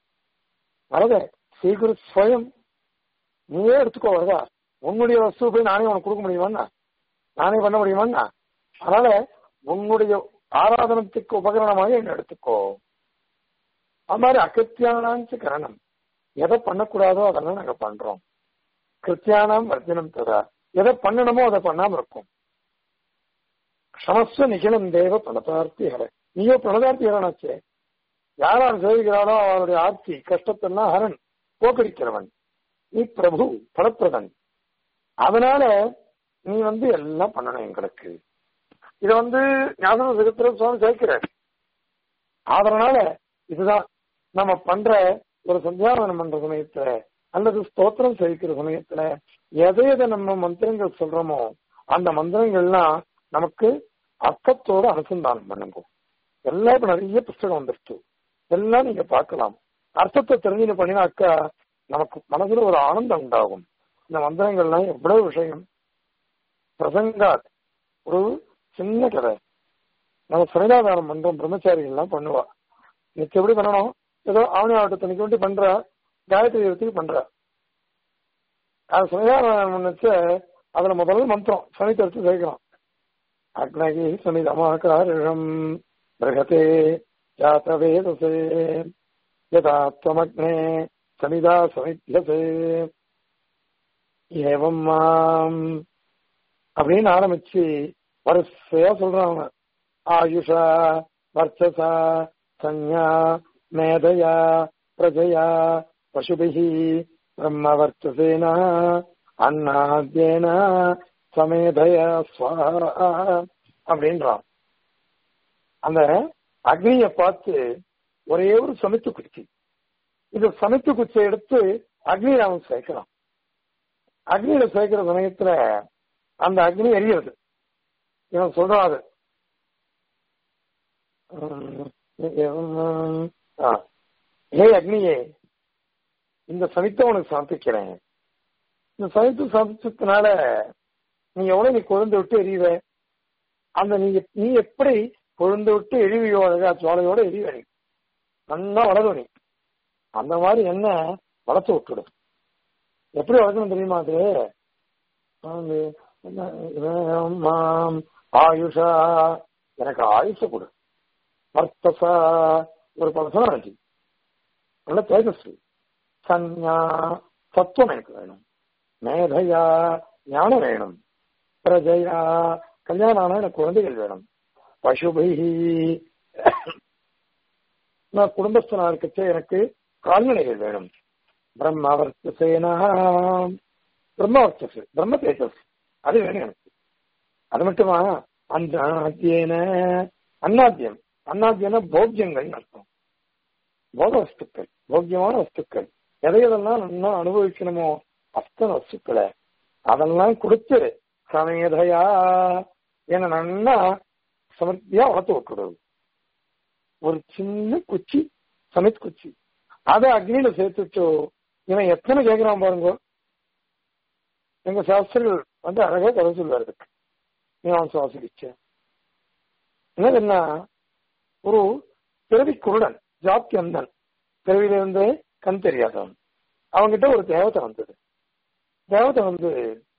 வரத சீக்கிர ஸ்வயம் நீயே எடுத்துக்கோ வரதா உன்னுடைய வஸ்து போய் நானே உனக்கு கொடுக்க முடியுமாண்ணா நானே பண்ண முடியுமாண்ணா அதனால உன்னுடைய ஆராதனத்துக்கு உபகரணமாக என்ன எடுத்துக்கோ அது மாதிரி அகத்தியானாஞ்சு கரணம் எதை பண்ணக்கூடாதோ அதெல்லாம் நாங்க பண்றோம் கிருத்தியானாம் வர்ஜனம் ததா எதை பண்ணணுமோ அதை பண்ணாம இருக்கும் க்ஷமஸ்வ நிகிலம் தேவ பிரணதார்த்தி ஹர நீயோ பிரணதார்த்தி ஹரனாச்சே யார் யார் சேவிக்கிறாளோ அவருடைய ஆர்த்தி கஷ்டத்தெல்லாம் ஹரன் போக்கடிக்கிறவன் நீ பிரபு பலப்பிரதன் அதனால நீ வந்து எல்லாம் பண்ணணும் எங்களுக்கு இத வந்து ஞாபக சிகத்திர சுவாமி சேர்க்கிறார் அதனால இதுதான் நம்ம பண்ற ஒரு சந்தியாவனம் பண்ற சமயத்துல அல்லது ஸ்தோத்திரம் சேவிக்கிற சமயத்துல எதை எதை நம்ம மந்திரங்கள் சொல்றோமோ அந்த மந்திரங்கள்லாம் நமக்கு அர்த்தத்தோட அனுசந்தானம் பண்ணுங்க எல்லாம் இப்ப நிறைய புஸ்தகம் வந்துருச்சு எல்லாம் நீங்க பார்க்கலாம் அர்த்தத்தை தெரிஞ்சு பண்ணினாக்கா நமக்கு மனசுல ஒரு ஆனந்தம் உண்டாகும் இந்த மந்திரங்கள்லாம் எவ்வளவு விஷயம் பிரசங்காத் ஒரு சின்ன கதை நம்ம சிறைதாதாரம் பண்றோம் பிரம்மச்சாரிகள்லாம் பண்ணுவா இன்னைக்கு எப்படி பண்ணணும் ஏதோ ஆவணி ஆவட்டத்தனைக்கு வேண்டி பண்ற காயத்ரி யுவத்துக்கு பண்ற அது சிறைதாதாரம் பண்ணச்சு அதுல முதல்ல மந்திரம் சனித்தரித்து சேர்க்கிறோம் அக்னகி சமிதமாகாரிஷம் பிரகதே ஜாத்தவேதசே யதா त्वमग्ने சமிதா சமித்யசே ஏவம் மாம் அப்படின்னு ஆரம்பிச்சு வரிசையா சொல்றாங்க ஆயுஷா வர்ச்சசா சஞ்ஞா மேதையா பிரஜயா பசுபிஹி பிரம்ம வர்ச்சசேனா அன்னாத்யேனா சமேதயா ஸ்வாஹா அப்படின்றான் அந்த அக்னிய பார்த்து ஒரே ஒரு சமைத்து குச்சி இது சமைத்து குச்சியை எடுத்து அக்னியில அவன் சேர்க்கிறான் அக்னியில சேர்க்கிற சமயத்துல அந்த அக்னி எரியுது இவன் சொல்றான் அது ஹே அக்னியே இந்த சமித்தை உனக்கு சமர்ப்பிக்கிறேன் இந்த சமித்து சமர்ப்பிச்சதுனால நீ எவ்வளவு நீ கொழுந்து விட்டு எரியுவ அந்த நீ நீ எப்படி கொழுந்து விட்டு எரிவியோ அழகா சோலையோட எரிவ நீ நல்லா வளரும் நீ அந்த மாதிரி என்ன வளர்த்து விட்டுடும் எப்படி வளர்க்கணும் தெரியுமா அது மாம் ஆயுஷா எனக்கு ஆயுஷ கொடு வர்த்தசா ஒரு பர்சனாலிட்டி நல்ல தேஜஸ்வி சன்யா சத்துவம் எனக்கு வேணும் மேதையா ஞானம் வேணும் பிரஜையா கல்யாணம் ஆனா எனக்கு குழந்தைகள் வேணும் பசுபைஹி நான் குடும்பஸ்தனா இருக்கச்சே எனக்கு கால்நடைகள் வேணும் பிரம்மவர்த்தசேனா பிரம்மவர்த்தஸ் பிரம்ம தேஜஸ் அது வேணும் எனக்கு அது மட்டுமா அந்த அத்தியன அன்னாத்தியம் அன்னாத்தியன போக்கியங்கள் அர்த்தம் போக வஸ்துக்கள் போக்கியமான வஸ்துக்கள் எதை எதெல்லாம் நல்லா அனுபவிக்கணுமோ அத்தனை வஸ்துக்களை அதெல்லாம் கொடுத்து சமேதையா என்ன நல்லா சமர்த்தியா வளர்த்து விட்டுடுது ஒரு சின்ன குச்சி சமைத் குச்சி அதை அக்னியில சேர்த்துட்டு இவன் எத்தனை கேட்கிறான் பாருங்க எங்க சாஸ்திரிகள் வந்து அழகா கதை சொல்வார் இருக்கு மீனாம் சுவாசிச்ச என்னதுன்னா ஒரு பிறவி குருடன் ஜாத்தி அந்தன் பிறவியிலிருந்து கண் தெரியாதவன் அவன்கிட்ட ஒரு தேவதை வந்தது தேவதை வந்து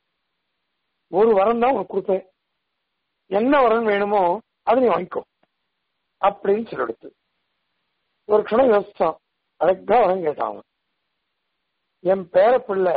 ஒரு வரம் தான் உனக்கு கொடுப்பேன் என்ன வரம் வேணுமோ அதை நீ வாங்கிக்கோ அப்படின்னு சொல்லிடுத்து ஒரு க்ஷணம் யோசிச்சான் அதுக்காக வரம் கேட்டான் அவன் என் பேர பிள்ளை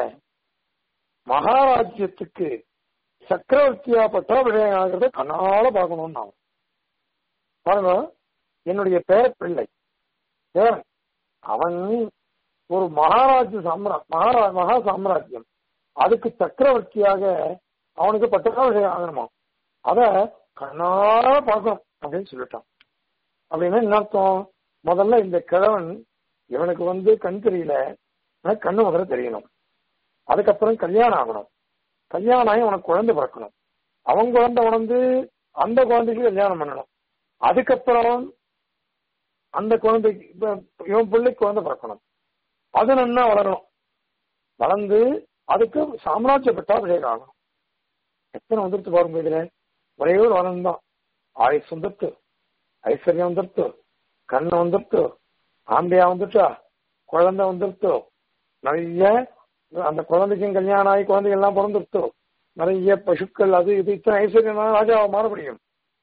மகாராஜ்யத்துக்கு சக்கரவர்த்தியா பட்டாபிஷேகம் ஆகிறத கண்ணால பார்க்கணும்னு அவன் பாருங்க என்னுடைய பேர பிள்ளை பேரன் அவன் ஒரு மகாராஜ்ய சாம்ரா மகாரா மகா சாம்ராஜ்யம் அதுக்கு சக்கரவர்த்தியாக அவனுக்கு பட்டாபிஷேகம் ஆகணுமா அத கண்ணால பார்க்கணும் அப்படின்னு சொல்லிட்டான் அப்படின்னா என்ன அர்த்தம் முதல்ல இந்த கிழவன் இவனுக்கு வந்து கண் தெரியல கண்ணு முதல்ல தெரியணும் அதுக்கப்புறம் கல்யாணம் ஆகணும் கல்யாணம் ஆகி உனக்கு குழந்தை பிறக்கணும் அவன் குழந்தை உணர்ந்து அந்த குழந்தைக்கு கல்யாணம் பண்ணணும் அதுக்கப்புறம் அந்த குழந்தைக்கு இவன் பிள்ளைக்கு குழந்தை பிறக்கணும் அது நல்லா வளரணும் வளர்ந்து அதுக்கு சாம்ராஜ்ய பட்டாபிஷேகம் ஆகணும் எத்தனை வந்துருச்சு பாருங்க இதுல ஒரே ஒரு வரம் தான் ஆயுஸ் வந்துருத்து ஐஸ்வர்யம் வந்துருத்து கண்ணு வந்துருத்து ஆம்பியா வந்துட்டா குழந்தை வந்துருத்து நிறைய அந்த குழந்தைக்கும் கல்யாணம் ஆகி குழந்தைகள் எல்லாம் பிறந்துருத்து நிறைய பசுக்கள் அது இது இத்தனை ஐஸ்வர்யம் ராஜாவை மாற முடியும்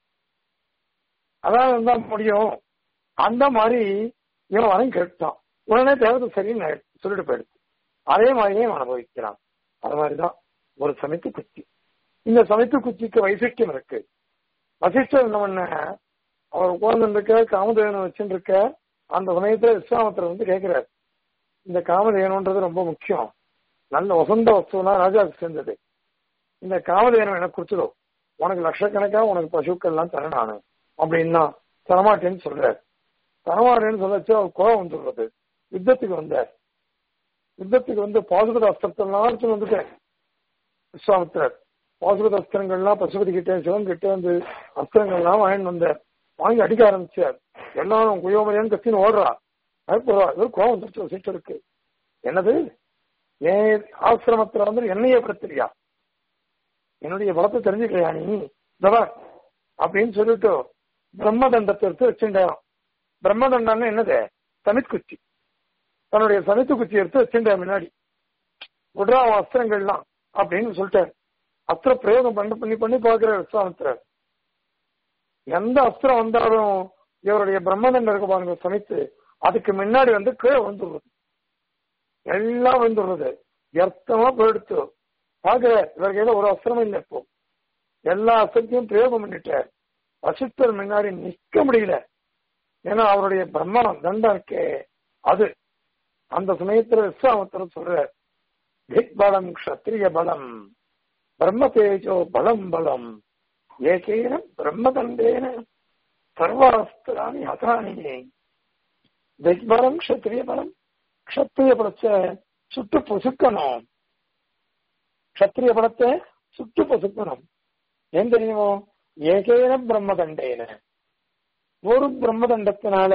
அதான் இருந்தா முடியும் அந்த மாதிரி இவன் வரம் கேட்டான் உடனே தேவதை சரின்னு சொல்லிட்டு போயிடுச்சு அதே மாதிரியே அவன் அனுபவிக்கிறான் அது மாதிரிதான் ஒரு சமைத்து குச்சி இந்த சமைத்து குச்சிக்கு வைசிஷ்டியம் இருக்கு வசிஷ்டர் என்ன பண்ண அவர் உட்கார்ந்து இருக்க காமதேவனை வச்சுட்டு இருக்க அந்த சமயத்துல விஸ்வாமத்தர் வந்து கேட்கிறார் இந்த காமதேவனுன்றது ரொம்ப முக்கியம் நல்ல வசந்த வஸ்துனா ராஜாவுக்கு சேர்ந்தது இந்த காமதேவனம் எனக்கு கொடுத்துடும் உனக்கு லட்சக்கணக்கா உனக்கு பசுக்கள் எல்லாம் தரேன் நானு அப்படின்னா தரமாட்டேன்னு சொல்றார் தரமாட்டேன்னு சொல்லச்சு அவர் கோபம் வந்துடுறது யுத்தத்துக்கு வந்தார் யுத்தத்துக்கு வந்து பாசுபத அஸ்திரத்தெல்லாம் எடுத்துட்டு வந்துட்டேன் விஸ்வாமித்திரர் பாசுபத அஸ்திரங்கள்லாம் பசுபதி கிட்டே சிவன் கிட்டே வந்து அஸ்திரங்கள்லாம் வாங்கிட்டு வந்தார் வாங்கி அடிக்க ஆரம்பிச்சார் எல்லாரும் குயோமரியான்னு கத்தின்னு ஓடுறா பயப்படுறா இவர் கோபம் வந்துருச்சு சிஸ்டருக்கு என்னது என் ஆசிரமத்துல வந்து என்னையே படுத்துறியா என்னுடைய பலத்தை தெரிஞ்சுக்கலையா நீ தவா அப்படின்னு சொல்லிட்டு பிரம்மதண்டத்தை எடுத்து வச்சுட்டான் பிரம்மதண்டம்னு என்னது சமித் குச்சி தன்னுடைய சமித்து குச்சி எடுத்து வச்சுட்டான் முன்னாடி விடுறா அவன் அஸ்திரங்கள்லாம் அப்படின்னு சொல்லிட்டார் அஸ்திர பிரயோகம் பண்ணி பண்ணி பண்ணி பார்க்கிற விஸ்வாமித்திரர் எந்த அஸ்திரம் வந்தாலும் இவருடைய பிரம்மதண்டம் இருக்க பாருங்க சமைத்து அதுக்கு முன்னாடி வந்து கீழே வந்துடுறது எல்லாம் வந்துடுறது வியர்த்தமா போயிடுத்து பாக்குற இவருக்கு ஏதோ ஒரு அஸ்திரமும் இல்லை இப்போ எல்லா அஸ்திரத்தையும் பிரயோகம் பண்ணிட்டார் வசித்தர் முன்னாடி நிக்க முடியல ஏன்னா அவருடைய பிரம்மணம் தண்டம் இருக்கே அது அந்த சமயத்துல விஸ்வாமத்திரம் சொல்ற பலம் கஷத்திரிய பலம் பிரம்ம தேஜோ பலம் பலம் ஏகேன பிரம்மதண்டேன சர்வாஸ்திராணி அதானி திக்பலம் கஷத்திரிய பலம் கஷத்திரிய பலத்தை சுட்டு பொசுக்கணும் கஷத்திரிய பலத்தை சுட்டு பொசுக்கணும் ஏன் தெரியுமோ ஏகேன பிரம்மதண்டேன ஒரு பிரம்மதண்டத்தினால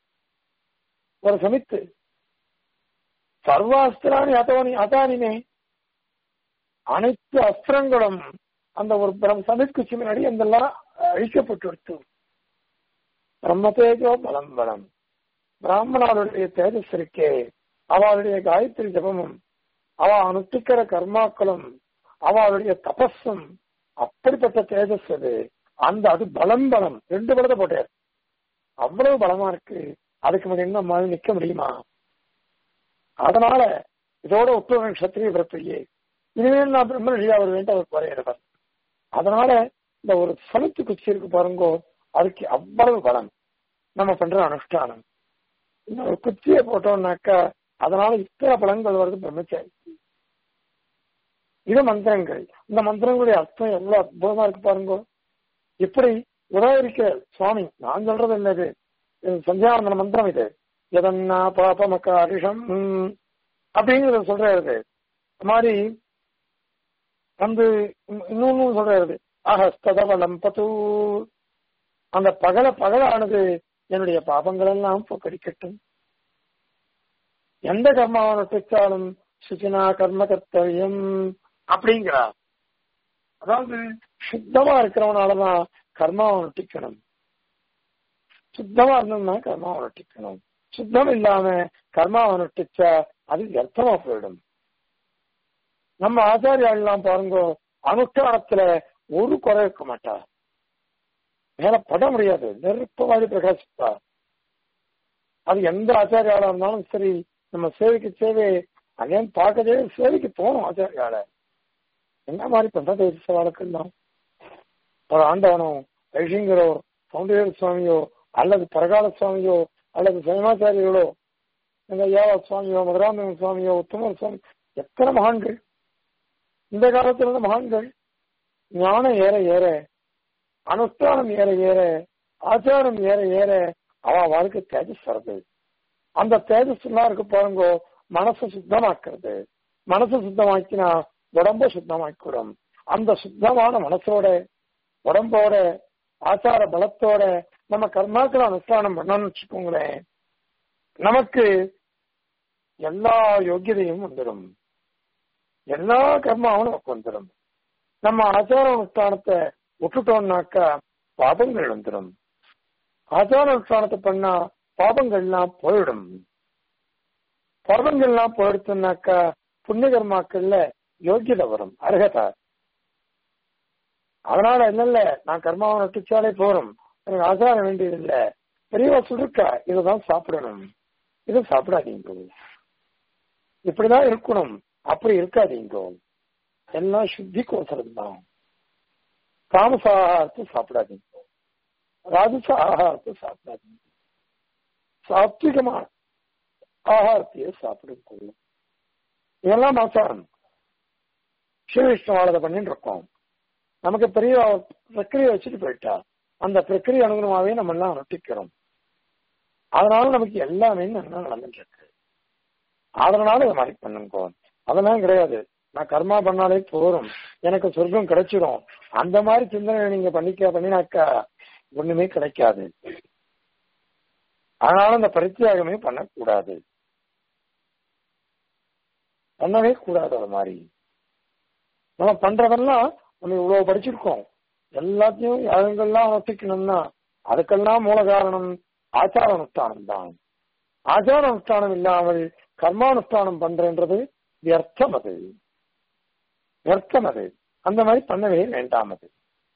ஒரு சமித்து சர்வாஸ்திராணி அதானி அதானினே அனைத்து அஸ்திரங்களும் அந்த ஒரு பிரம் சமிற்கு முன்னாடி அதெல்லாம் அழிக்கப்பட்டு பிரம்மதேஜோ பலம் பலம் பிராமணர்களுடைய தேஜஸ் இருக்கே அவளுடைய காயத்ரி ஜபமும் அவ அனுஷ்டிக்கிற கர்மாக்களும் அவளுடைய தபஸும் அப்படிப்பட்ட தேஜஸ் அது அந்த அது பலம் பலம் ரெண்டு பலத்தை போட்டார் அவ்வளவு பலமா இருக்கு அதுக்கு முன்னாடி நம்மளால நிக்க முடியுமா அதனால இதோட உத்தரவு கஷத்திரிய பிரத்தையே இனிமேல் நான் பிரம்ம ரிஷியா வருவேன் அவர் வரையிறவர் அதனால இந்த ஒரு சலுத்து குச்சி இருக்கு பாருங்கோ அதுக்கு அவ்வளவு பலம் நம்ம பண்ற அனுஷ்டானம் இந்த ஒரு குச்சியை போட்டோம்னாக்கா அதனால இத்தனை பலன்கள் வருது பிரம்மச்சாரி இது மந்திரங்கள் இந்த மந்திரங்களுடைய அர்த்தம் எவ்வளவு அற்புதமா இருக்கு பாருங்க இப்படி உதாரிக்க சுவாமி நான் சொல்றது என்னது இது சந்தியாவந்தன மந்திரம் இது எதன்னா பாபமக்காரிஷம் அப்படிங்கிறத சொல்றது அது மாதிரி வந்து இன்னொன்னு சொல்றது அகஸ்ததவலம் பது அந்த பகல பகலானது என்னுடைய பாபங்கள் எல்லாம் போக்கடிக்கட்டும் எந்த கர்மாவை பெற்றாலும் சுச்சினா கர்ம கர்த்தவியம் அப்படிங்கிறா அதாவது சுத்தமா இருக்கிறவனாலதான் கர்மாவை நொட்டிக்கணும் சுத்தமா இருந்தோம்னா கர்மாவை நொட்டிக்கணும் சுத்தம் இல்லாம கர்மாவை நொட்டிச்சா அது வியர்த்தமா போயிடும் நம்ம ஆச்சாரியால் எல்லாம் பாருங்க அனுஷ்டானத்துல ஒரு குறை இருக்க மாட்டா மேல பட முடியாது நெருப்பவாதி பிரகாசிப்பா அது எந்த ஆச்சாரியாளா இருந்தாலும் சரி நம்ம சேவைக்கு சேவை அகைன் பார்க்கவே சேவைக்கு போகணும் ஆச்சாரியால என்ன மாதிரி பண்றது வழக்கெல்லாம் ஒரு ஆண்டவனோ வைஷிங்கரோ சௌந்தரிய சுவாமியோ அல்லது பரகால சுவாமியோ அல்லது சைமாச்சாரியர்களோ எங்க ஐயாவா சுவாமியோ மதுராந்தக சுவாமியோ உத்தமர் சுவாமி எத்தனை மகான்கள் இந்த காலத்துல இருந்த மகான்கள் ஞானம் ஏற ஏற அனுஷ்டானம் ஏற ஏற ஆச்சாரம் ஏற ஏற அவ வாழ்க்கை தேஜஸ் வருது அந்த தேஜஸ் எல்லாம் இருக்கு பாருங்க மனசை சுத்தமாக்குறது மனசை சுத்தமாக்கினா உடம்ப சுத்தமாக்கிடும் அந்த சுத்தமான மனசோட உடம்போட ஆச்சார பலத்தோட நம்ம கர்மாக்களை அனுஷ்டானம் பண்ணணும்னு வச்சுக்கோங்களேன் நமக்கு எல்லா யோகியதையும் வந்துடும் எல்லா கர்மாவும் நமக்கு வந்துடும் நம்ம ஆச்சார அனுஷ்டானத்தை விட்டுட்டோம்னாக்கா பாபங்கள் வந்துடும் ஆச்சார அனுஷ்டானத்தை பண்ணா பாபங்கள்லாம் போயிடும் பாபங்கள்லாம் போயிடுச்சுனாக்கா புண்ணிய கர்மாக்கள்ல யோகியதை வரும் அர்ஹதா அதனால என்னல்ல நான் கர்மாவை நட்டுச்சாலே போறோம் எனக்கு ஆச்சாரம் வேண்டியது இல்ல பெரியவா சுருக்கா இதைதான் சாப்பிடணும் இதை சாப்பிடாதீங்க இப்படிதான் இருக்கணும் அப்படி இருக்காதீங்க எல்லாம் சுத்திக்கோசரம் தான் தாமச ஆகாரத்தை சாப்பிடாதீங்க ராஜச ஆகாரத்தை சாப்பிடாதீங்க சாத்விகமான ஆகாரத்தையே சாப்பிடுங்க இதெல்லாம் ஆச்சாரம் ஸ்ரீவிஷ்ணுவாளதை பண்ணிட்டு இருக்கோம் நமக்கு பெரிய பிரக்கிரியை வச்சுட்டு போயிட்டா அந்த பிரக்கிரியை அனுகுணமாவே நம்ம எல்லாம் நொட்டிக்கிறோம் அதனால நமக்கு எல்லாமே நல்லா நடந்துட்டு இருக்கு அதனால இதை மாதிரி பண்ணுங்க அதெல்லாம் கிடையாது நான் கர்மா பண்ணாலே போறோம் எனக்கு சொர்க்கம் கிடைச்சிடும் அந்த மாதிரி சிந்தனை நீங்க பண்ணிக்க பண்ணினாக்கா ஒண்ணுமே கிடைக்காது அதனால அந்த பரித்தியாகமே பண்ணக்கூடாது பண்ணவே கூடாது அது மாதிரி நம்ம பண்றதெல்லாம் நம்ம இவ்வளவு படிச்சிருக்கோம் எல்லாத்தையும் யாருங்கெல்லாம் வசிக்கணும்னா அதுக்கெல்லாம் மூல காரணம் ஆச்சார அனுஷ்டானம் தான் ஆச்சார அனுஷ்டானம் இல்லாமல் கர்மானுஷ்டானம் பண்றன்றது வியர்த்தம் அது வியர்த்தம் அது அந்த மாதிரி பண்ணவே வேண்டாம் அது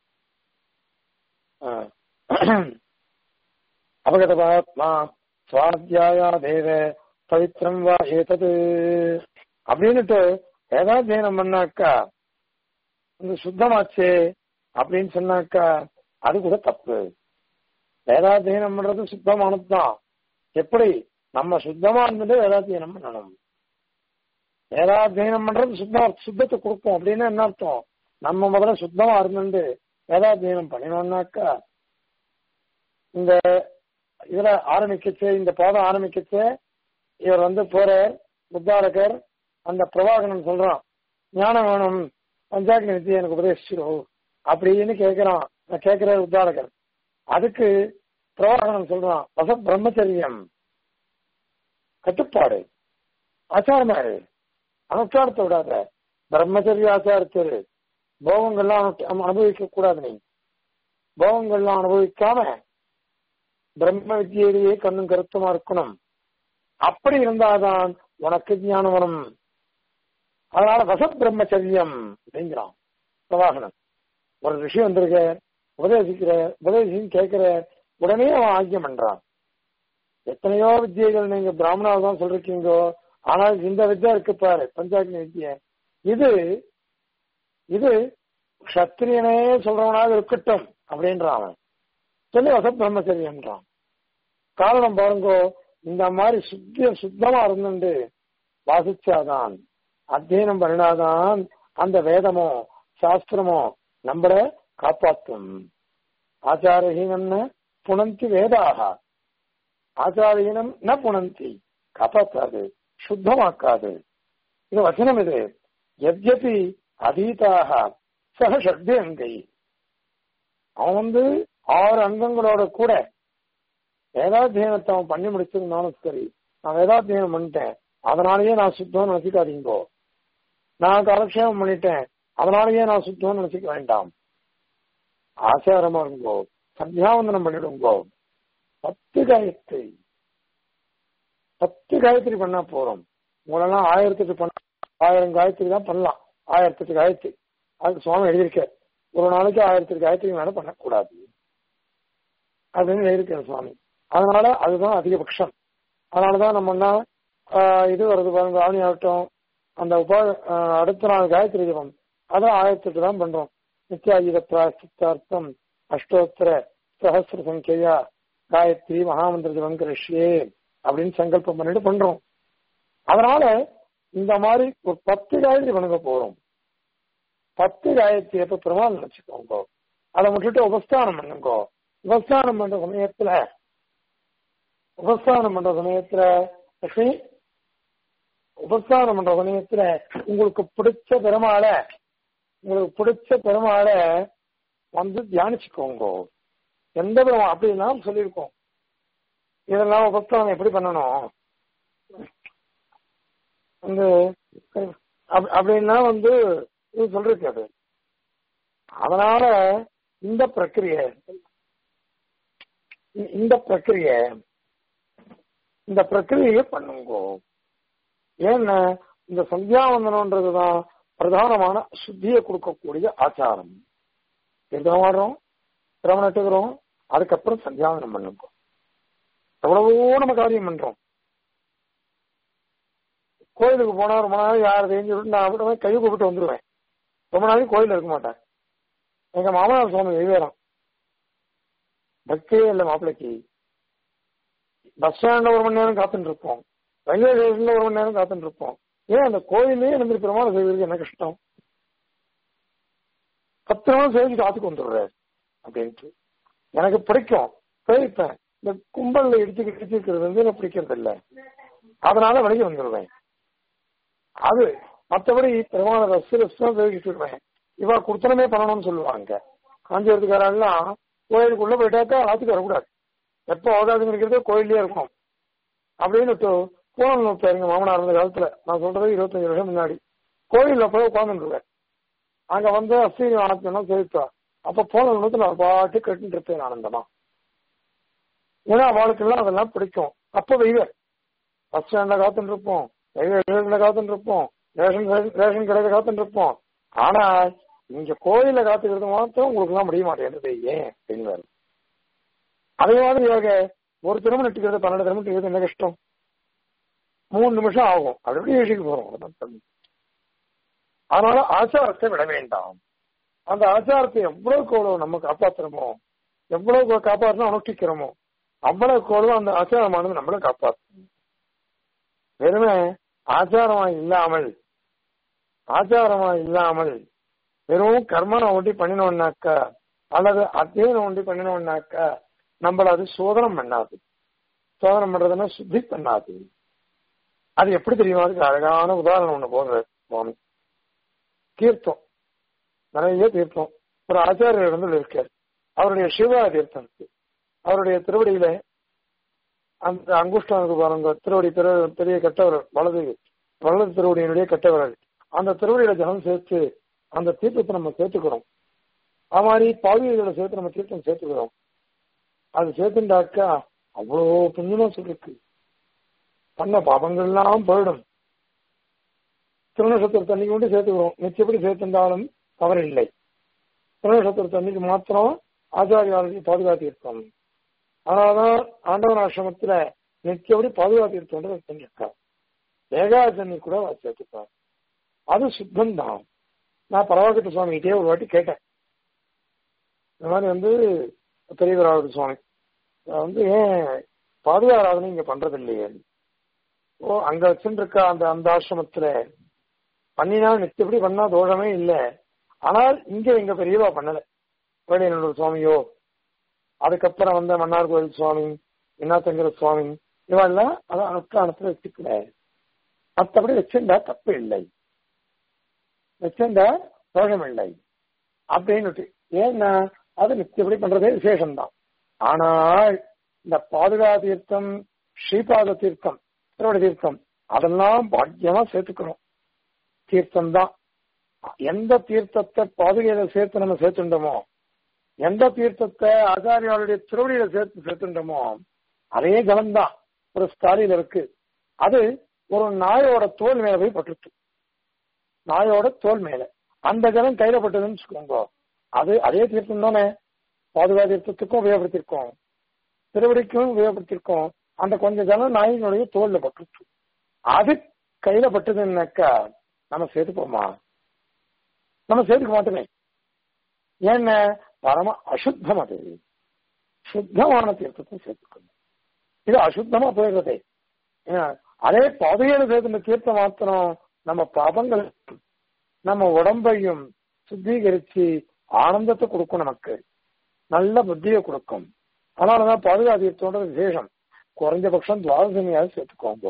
அபகதபாத்மா சுவாத்தியாயா தேவ பவித்ரம் வா ஏதது அப்படின்னுட்டு வேதாத்தியனம் பண்ணாக்கா இந்த சுத்தமாச்சே அப்படின்னு சொன்னாக்கா அது கூட தப்பு வேதாத்தியனம் பண்றது சுத்தமானதுதான் எப்படி நம்ம சுத்தமா இருந்துட்டு வேதாத்தியனம் பண்ணணும் வேதாத்தியனம் பண்றது சுத்த சுத்தத்தை கொடுப்போம் அப்படின்னு என்ன அர்த்தம் நம்ம முதல்ல சுத்தமா இருந்துட்டு வேதாத்தியனம் பண்ணினோம்னாக்கா இந்த இதுல ஆரம்பிக்கச்சு இந்த பாதம் ஆரம்பிக்கச்சு இவர் வந்து போறார் புத்தாரகர் அந்த பிரபாகரன் சொல்றான் ஞானம் வேணும் பஞ்சாக்னி வித்தியை எனக்கு உபதேசிச்சிரும் அப்படின்னு கேட்கிறான் கேட்கிற உத்தாரகர் அதுக்கு பிரபாகரன் சொல்றான் வச பிரம்மச்சரியம் கட்டுப்பாடு ஆச்சாரமாரு அனுஷ்டானத்தை விடாத பிரம்மச்சரிய ஆச்சாரத்தரு போகங்கள்லாம் அனுபவிக்க கூடாது நீ போகங்கள்லாம் அனுபவிக்காம பிரம்ம வித்தியிலேயே கண்ணும் கருத்துமா இருக்கணும் அப்படி இருந்தாதான் உனக்கு ஞானம் வரும் அதனால வசத் பிரம்மச்சரியம் அப்படிங்கிறான் பிரவாகனன் ஒரு ரிஷி வந்திருக்க உபதேசிக்கிற உபதேசின்னு கேட்கிற உடனே அவன் ஆக்கியம் பண்றான் எத்தனையோ வித்தியைகள் நீங்க பிராமணால் தான் சொல்றீங்கோ ஆனால் இந்த வித்யா இருக்கு பாரு பஞ்சாக்னி வித்திய இது இது க்ஷத்திரியனே சொல்றவனாக இருக்கட்டும் அப்படின்றான் அவன் சொல்லி வச பிரம்மச்சரியன்றான் காரணம் பாருங்கோ இந்த மாதிரி சுத்த சுத்தமா இருந்துட்டு வாசிச்சாதான் அத்தியனம் பண்ணினாதான் அந்த வேதமோ சாஸ்திரமோ நம்மள காப்பாற்றும் ஆச்சாரஹீனம்னு புனந்தி வேதாக ஆச்சாரஹீனம் ந புனந்தி காப்பாற்றாது சுத்தமாக்காது இது வச்சனம் இது எத்யபி அதீதாக சக ஷட்பி அங்கை அவன் வந்து ஆறு அங்கங்களோட கூட வேதாத்தியனத்தை அவன் பண்ணி முடிச்சிருந்தாலும் சரி நான் வேதாத்தியனம் பண்ணிட்டேன் அதனாலயே நான் சுத்தம் நினைச்சுக்காதீங்கோ நான் காலக்ஷேபம் பண்ணிட்டேன் அதனாலயே நான் சுத்தம் நினைச்சுக்க வேண்டாம் ஆச்சாரமா இருங்கோ சந்தியாவந்தனம் பண்ணிடுங்கோ பத்து காயத்ரி பத்து காயத்ரி பண்ணா போறோம் உங்களெல்லாம் ஆயிரத்துக்கு பண்ண ஆயிரம் காயத்ரி தான் பண்ணலாம் ஆயிரத்துக்கு காயத்ரி அதுக்கு சுவாமி எழுதியிருக்க ஒரு நாளைக்கு ஆயிரத்துக்கு காயத்ரி மேல பண்ணக்கூடாது அப்படின்னு எழுதியிருக்காரு சுவாமி அதனால அதுதான் அதிகபட்சம் அதனாலதான் நம்மன்னா இது வருது பாருங்க ஆவணி ஆகட்டும் அந்த உபா அடுத்த நாள் காயத்ரி ஜபம் அதான் ஆயிரத்துக்கு தான் பண்றோம் நித்யாயுத பிராசித்தார்த்தம் அஷ்டோத்திர சகசிர சங்கையா காயத்ரி மகாமந்திர ஜபம் கரிஷ்யே அப்படின்னு சங்கல்பம் பண்ணிட்டு பண்றோம் அதனால இந்த மாதிரி ஒரு பத்து காயத்ரி பண்ணுங்க போறோம் பத்து காயத்ரி எப்ப பெருமாள் நினைச்சுக்கோங்க அதை விட்டுட்டு உபஸ்தானம் பண்ணுங்க உபஸ்தானம் பண்ற சமயத்துல உபஸ்தானம் பண்ற சமயத்துல லட்சுமி உபஸ்தானம் பண்ற சமயத்துல உங்களுக்கு பிடிச்ச பெருமாளை உங்களுக்கு பிடிச்ச பெருமாளை வந்து தியானிச்சுக்கோங்க எந்த பெருமாள் அப்படின்னா சொல்லியிருக்கோம் இதெல்லாம் உபஸ்தானம் எப்படி பண்ணணும் வந்து அப்படின்னா வந்து இது சொல்லிருக்கு அது அதனால இந்த பிரக்கிரிய இந்த பிரக்கிரிய இந்த பிரக்கிரியை பண்ணுங்க ஏன்னா இந்த சந்தியாவந்தனம்ன்றதுதான் பிரதானமான சுத்தியை கொடுக்கக்கூடிய ஆச்சாரம் தீர்த்தமாடுறோம் திரவம் நட்டுக்கிறோம் அதுக்கப்புறம் சந்தியாவந்தனம் பண்ணுங்க எவ்வளவோ நம்ம காரியம் பண்றோம் கோயிலுக்கு போனா ரொம்ப நாள் யார் தெரிஞ்சு விட்டு நான் விட்டு கை கூப்பிட்டு வந்துடுவேன் ரொம்ப நாளைக்கு கோயில் இருக்க மாட்டேன் எங்க மாமனார் சுவாமி விவேரம் பக்தியே இல்லை மாப்பிள்ளைக்கு பஸ் ஸ்டாண்ட்ல ஒரு மணி நேரம் காத்துட்டு இருப்போம் ரயில்வே ஸ்டேஷன்ல ஒரு மணி நேரம் காத்துட்டு இருப்போம் ஏன் அந்த கோயிலே இருந்து பெருமாள் செய்வதற்கு என்ன கஷ்டம் பத்து நாள் சேவைக்கு காத்துக்கு வந்துடுறாரு அப்படின்ட்டு எனக்கு பிடிக்கும் சேவிப்பேன் இந்த கும்பல்ல இடிச்சு இடிச்சிருக்கிறது வந்து எனக்கு பிடிக்கிறது இல்லை அதனால வெளியே வந்துடுவேன் அது மற்றபடி பெருமாள் ரசு ரசம் சேவிக்கிட்டு விடுவேன் இவா குடுத்தனமே பண்ணணும்னு சொல்லுவாங்க காஞ்சிபுரத்துக்காரெல்லாம் கோயிலுக்குள்ள போயிட்டாக்கா ஆத்துக்கு வரக்கூடாது எப்போ அவகாசம் இருக்கிறதோ கோயிலே இருக்கும் அப்படின்னு போன எங்க மாமனார் இருந்த காலத்துல நான் சொல்றது இருபத்தஞ்சு வருஷம் முன்னாடி கோயில்ல போய் உட்காந்துருவேன் அங்க வந்து அஸ்வினி ஆனந்தம் சேவிப்பா அப்ப போன நிமிடத்துல நான் பாட்டு கட்டிட்டு இருப்பேன் ஆனந்தமா ஏன்னா அவளுக்கெல்லாம் அதெல்லாம் பிடிக்கும் அப்ப வெய்வர் பஸ் ஸ்டாண்ட்ல காத்துட்டு இருப்போம் ரயில்வே ஸ்டேஷன்ல காத்துட்டு இருப்போம் ரேஷன் ரேஷன் கடையில காத்துட்டு இருப்போம் ஆனா இங்க கோயில காத்துக்கிறது மாத்திரம் உங்களுக்கு எல்லாம் முடிய மாட்டேங்குது ஏன் அப்படின்னு அதே மாதிரியாக ஒரு திருமணம் நட்டுக்கிறது பன்னெண்டு திருமணம் நட்டுக்கிறது என்ன கஷ்டம் மூணு நிமிஷம் ஆகும் அப்படி யோசிக்க போறோம் அதனால ஆச்சாரத்தை விட வேண்டாம் அந்த ஆச்சாரத்தை எவ்வளவுக்கு எவ்வளவு நம்ம காப்பாத்துறோமோ எவ்வளவு காப்பாற்றணும் அனுஷ்டிக்கிறோமோ அவ்வளவுக்கு எவ்வளவு அந்த ஆச்சாரமானது நம்மள காப்பாற்றும் வெறுமே ஆச்சாரமா இல்லாமல் ஆச்சாரமா இல்லாமல் வெறும் கர்மனை ஒண்டி பண்ணினோம்னாக்கா அல்லது அத்தியனம் ஒண்டி பண்ணினோம்னாக்கா நம்மள அது சோதனம் பண்ணாது சோதனம் பண்றதுன்னா சுத்தி பண்ணாது அது எப்படி தெரியுமா அதுக்கு அழகான உதாரணம் ஒண்ணு போடுற சுவாமி தீர்த்தம் நிறைய தீர்த்தம் ஒரு ஆச்சாரியர் இருந்து இருக்கார் அவருடைய சிவா தீர்த்தம் இருக்கு அவருடைய திருவடியில அந்த அங்குஷ்டம் இருக்கு பாருங்க திருவடி பெரிய கட்டவர் வலது வலது திருவடியினுடைய கட்டவர்கள் அந்த திருவடியில ஜனம் சேர்த்து அந்த தீர்த்தத்தை நம்ம சேர்த்துக்கிறோம் அது மாதிரி பாவியோட சேர்த்து நம்ம தீர்த்தம் சேர்த்துக்கிறோம் அது சேர்த்துண்டாக்கா அவ்வளோ புண்ணியமா சொல்லிருக்கு பண்ண பாபங்கள்லாம் போயிடும் திருநட்சத்திர தண்ணிக்கு மட்டும் சேர்த்துக்கிறோம் மிச்சப்படி சேர்த்திருந்தாலும் தவறில்லை திருநட்சத்திர தண்ணிக்கு மாத்திரம் ஆச்சாரியாளர்கள் பாதுகாத்து இருக்கோம் அதனாலதான் ஆண்டவன் ஆசிரமத்துல நித்தியபடி பாதுகாத்து தோன்ற வச்சிருக்கா ஏகாதனி கூட சேர்த்துப்பார் அது சுத்தம் தான் நான் பரவாக்கட்டு சுவாமிகிட்டே ஒரு வாட்டி கேட்டேன் இந்த மாதிரி வந்து பெரியவராவது சுவாமி நான் வந்து ஏன் பாதுகா ஆராதனை இங்க பண்றது இல்லையே ஓ அங்க வச்சுருக்க அந்த அந்த ஆசிரமத்துல பண்ணினா நிச்சயப்படி பண்ணா தோஷமே இல்லை ஆனால் இங்க எங்க பெரியவா பண்ணல வேலையனூர் சுவாமியோ அதுக்கப்புறம் வந்த மன்னார் கோயில் சுவாமி இன்னாத்தங்கிற சுவாமி இவெல்லாம் அதை அனுஷ்டானத்துல வச்சுக்கல மற்றபடி வச்சிருந்தா தப்பு இல்லை வச்சிருந்தா தோஷம் இல்லை அப்படின்னு ஏன்னா அது நித்தியப்படி பண்றதே விசேஷம்தான் ஆனால் இந்த பாதுகா தீர்த்தம் ஸ்ரீபாத தீர்த்தம் திருவடி தீர்த்தம் அதெல்லாம் பாக்கியமா சேர்த்துக்கணும் தீர்த்தம் தான் எந்த தீர்த்தத்தை பாதுகையில சேர்த்து நம்ம சேர்த்துட்டோமோ எந்த தீர்த்தத்தை ஆச்சாரியாளுடைய திருவடியில சேர்த்து சேர்த்துட்டோமோ அதே ஜலம்தான் ஒரு ஸ்டாலில இருக்கு அது ஒரு நாயோட தோல் மேல போய் பட்டுருச்சு நாயோட தோல் மேல அந்த ஜலம் கையில பட்டதுன்னு வச்சுக்கோங்க அது அதே தீர்த்தம் தானே பாதுகா தீர்த்தத்துக்கும் உபயோகப்படுத்திருக்கோம் திருவடிக்கும் உபயோகப்படுத்திருக்கோம் அந்த கொஞ்சம் ஜலம் நாயினுடைய தோல்ல பட்டுருச்சு அது கையில பட்டதுன்னாக்கா நம்ம சேர்த்துப்போமா நம்ம சேர்த்துக்க மாட்டோமே ஏன்னா பரம அசுத்தம் அது சுத்தமான தீர்த்தத்தை சேர்த்துக்கணும் இது அசுத்தமா போயிடுறதே அதே பாதையில சேர்த்துன தீர்த்தம் மாத்திரம் நம்ம பாபங்கள் நம்ம உடம்பையும் சுத்திகரிச்சு ஆனந்தத்தை கொடுக்கும் நமக்கு நல்ல புத்தியை கொடுக்கும் அதனாலதான் பாதுகா தீர்த்தோட விசேஷம் குறைஞ்சபட்சம் துவாதசனியாவது சேர்த்துக்கோங்க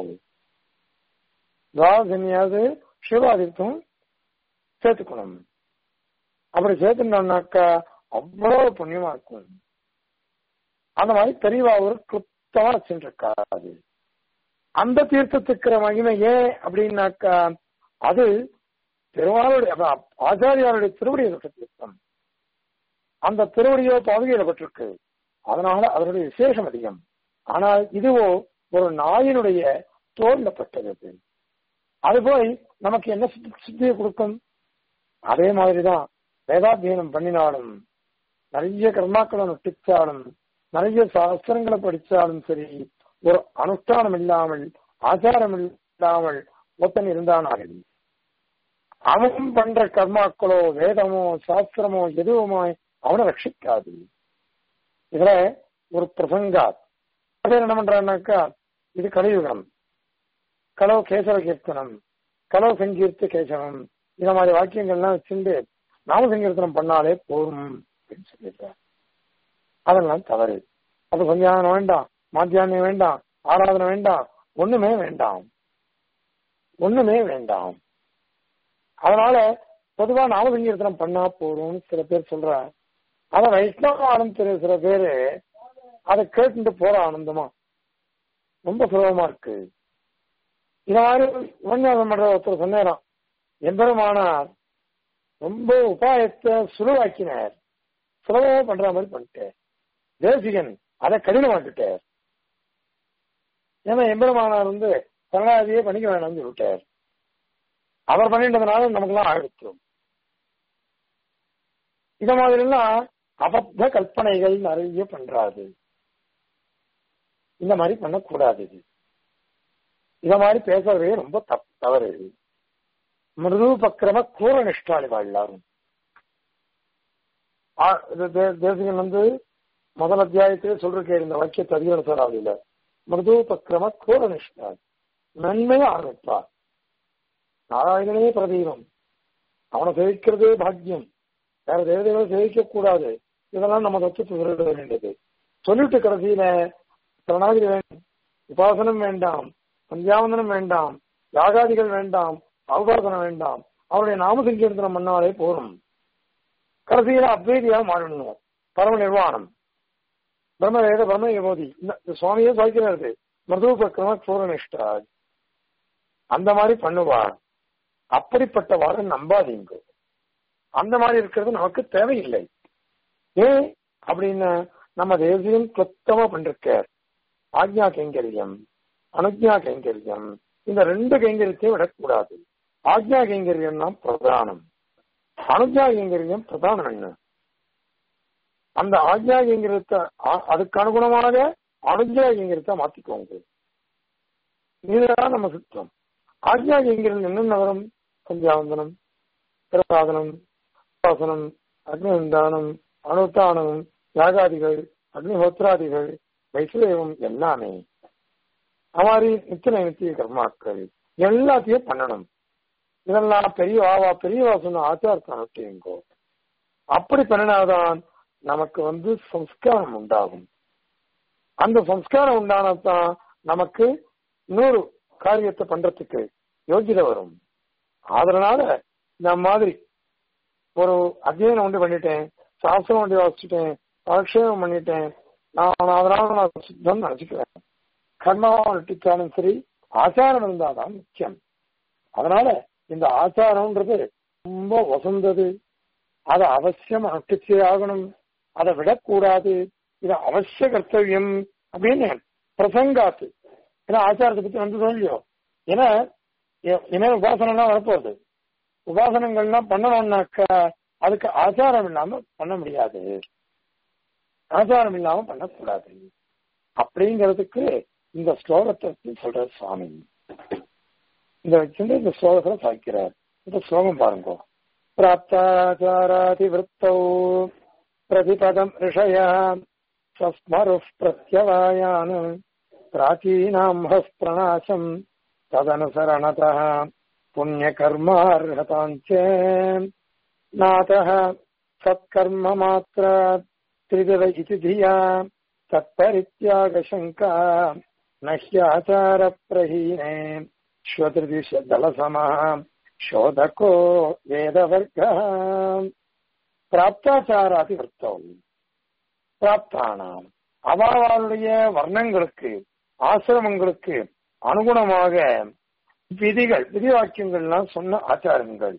துவாதசனியாவது சிவாதீர்த்தம் சேர்த்துக்கணும் அப்படி சேர்த்துட்டோம்னாக்கா அவ்வளவு புண்ணியமா இருக்கும் அந்த மாதிரி பெரியவா ஒரு கிருத்தமா வச்சுருக்காது அந்த தீர்த்தத்துக்கிற மகிமை ஏன் அப்படின்னாக்கா அது பெருமாளுடைய ஆச்சாரியாருடைய திருவடியை தீர்த்தம் அந்த திருவடியோ பாதுகையில பட்டிருக்கு அதனால அதனுடைய விசேஷம் அதிகம் ஆனால் இதுவோ ஒரு நாயினுடைய தோல்ல பட்டது அது போய் நமக்கு என்ன சுத்தியை கொடுக்கும் அதே மாதிரிதான் வேதாத்தியனம் பண்ணினாலும் நிறைய கர்மாக்களை நுட்டிச்சாலும் நிறைய சாஸ்திரங்களை படிச்சாலும் சரி ஒரு அனுஷ்டானம் இல்லாமல் ஆச்சாரம் இல்லாமல் ஒருத்தன் இருந்தானாக அவன் பண்ற கர்மாக்களோ வேதமோ சாஸ்திரமோ எதுவுமோ அவனை ரட்சிக்காது இதுல ஒரு பிரசங்கா அதே என்ன பண்றான்னாக்கா இது கலியுகம் கலோ கேசவ கீர்த்தனம் கலோ சங்கீர்த்த கேசவம் இந்த மாதிரி வாக்கியங்கள்லாம் வச்சுட்டு நாம சங்கீர்த்தனம் பண்ணாலே போதும் அப்படின்னு சொல்லிடுறார் அதெல்லாம் தவறு அது சந்தியானம் வேண்டாம் மாத்தியானம் வேண்டாம் ஆராதனை வேண்டாம் ஒண்ணுமே வேண்டாம் ஒண்ணுமே வேண்டாம் அதனால பொதுவா நாம சங்கீர்த்தனம் பண்ணா போதும்னு சில பேர் சொல்றா அத வைஷ்ணவ ஆனந்த சில பேரு அதை கேட்டுட்டு போற ஆனந்தமா ரொம்ப சுலபமா இருக்கு இந்த மாதிரி உபன்யாசம் பண்ற ஒருத்தர் சொன்னேராம் எம்பெருமானார் ரொம்ப உபாயத்தை சுலுவாக்கினார் சுலபமா பண்ற மாதிரி பண்ணிட்டார் தேசிகன் அதை கடினமாக்கிட்டார் ஏன்னா எம்பெருமானார் வந்து சரணாதியே பண்ணிக்க வேணாம்னு சொல்லிட்டார் அவர் பண்ணிட்டதுனால நமக்கெல்லாம் ஆகிடுச்சோம் இத மாதிரி எல்லாம் அபத்த கல்பனைகள் நிறைய பண்றாது இந்த மாதிரி பண்ணக்கூடாது இது இத மாதிரி பேசுறதே ரொம்ப தப்பு தவறு மிருது பக்கிரம கூற நிஷ்டாளிவா எல்லாரும் தேசிகன் வந்து முதல் அத்தியாயத்திலே சொல்றேன் இந்த வாக்கியத்தை அதிகம் சொல்லாதில்ல மிருது பக்கிரம கூற நிஷ்டாள் நன்மையை ஆரம்பிப்பார் நாராயணனே பிரதீபம் அவனை சேவிக்கிறதே பாக்கியம் வேற தேவதைகளை சேவிக்க கூடாது இதெல்லாம் நம்ம தத்துவத்தை சொல்லிட வேண்டியது சொல்லிட்டு கடைசியில சரணாகிரி வேண்டாம் உபாசனம் வேண்டாம் சந்தியாவந்தனம் வேண்டாம் யாகாதிகள் வேண்டாம் அவபாசனம் வேண்டாம் அவருடைய நாம சங்கீர்த்தனம் பண்ணாலே போதும் கடைசியில அத்வைதியா மாறிடணும் பரம நிர்வாணம் பிரம்ம வேத பிரம்ம யோதி இந்த சுவாமியே சாய்க்கிறது மருதுவ பக்கிரம சூரனிஷ்டா அந்த மாதிரி பண்ணுவார் அப்படிப்பட்டவாறு நம்பாதீங்க அந்த மாதிரி இருக்கிறது நமக்கு தேவையில்லை ஏன் அப்படின்னா நம்ம தேசியம் கிளத்தமா பண்ணிருக்கார் ஆக்ஞா கைங்கரியம் அனுஜா கைங்கரியம் இந்த ரெண்டு கைங்கரியத்தையும் விடக்கூடாது ஆக்ஞா கைங்கரியம் தான் பிரதானம் அனுஜா கைங்கரியம் பிரதானம் என்ன அந்த ஆக்ஞாகிங்கிறத அதுக்கு அனுகுணமாக அனுஜாகிங்கிறத மாத்திக்கோங்க இதுதான் நம்ம சுத்தம் ஆக்ஞாகிங்கிறது என்னென்ன வரும் சந்தியாவந்தனம் பிரசாதனம் உபாசனம் அக்னிதானம் அனுத்தானம் யாகாதிகள் அக்னிஹோத்திராதிகள் வைசுதேவம் எல்லாமே அவாரி நித்திய நித்திய கர்மாக்கள் எல்லாத்தையும் பண்ணணும் இதெல்லாம் பெரியவாவா பெரியவா சொன்ன ஆச்சாரத்தை அனுப்பிங்கோ அப்படி பண்ணினாதான் நமக்கு வந்து சம்ஸ்காரம் உண்டாகும் அந்த சம்ஸ்காரம் உண்டானதான் நமக்கு இன்னொரு காரியத்தை பண்றதுக்கு யோகிதை வரும் அதனால இந்த மாதிரி ஒரு அத்தியனம் ஒன்று பண்ணிட்டேன் சாஸ்திரம் ஒன்று வாசிச்சுட்டேன் ஆக்ஷேபம் பண்ணிட்டேன் நான் அதனால நான் சுத்தம் நினைச்சுக்கிறேன் கர்மாவை நட்டிச்சாலும் சரி ஆச்சாரம் இருந்தாதான் முக்கியம் அதனால இந்த ஆச்சாரம்ன்றது ரொம்ப வசந்தது அதை அவசியம் அனுஷ்டிச்சே ஆகணும் அதை விடக்கூடாது இது அவசிய கர்த்தவியம் அப்படின்னு பிரசங்காத்து ஏன்னா ஆச்சாரத்தை பத்தி வந்து இல்லையோ ஏன்னா இனிமேல் உபாசனம்லாம் வரப்போகுது உபாசனங்கள்லாம் பண்ணணும்னாக்கா அதுக்கு ஆச்சாரம் இல்லாம பண்ண முடியாது ஆச்சாரம் இல்லாம பண்ணக்கூடாது அப்படிங்கிறதுக்கு இந்த ஸ்லோகத்தை பத்தி சொல்ற சுவாமி இந்த வச்சுட்டு இந்த ஸ்லோகத்துல சாய்க்கிறார் இந்த ஸ்லோகம் பாருங்க பிராப்தாச்சாராதிவத்தௌ பிரதிபதம் ரிஷய சஸ்மரு பிரத்யவாயான் பிராச்சீனாம் ஹஸ்பிரணாசம் ததனுசரணத புண்ணியகர்மார்ஹதாஞ்ச நாதः சத்கர்ம மாத்திர त्रिदिव इति धिया तत्परित्यागशङ्का न ह्याचारप्रहीने श्वतृदिशदलसमः शोधको वेदवर्गः பிராப்தாச்சாராதி விற்த்தம் பிராப்தானாம் அவாவாளுடைய வர்ணங்களுக்கு ஆசிரமங்களுக்கு அனுகுணமாக விதிகள் விதி வாக்கியங்கள்லாம் சொன்ன ஆச்சாரங்கள்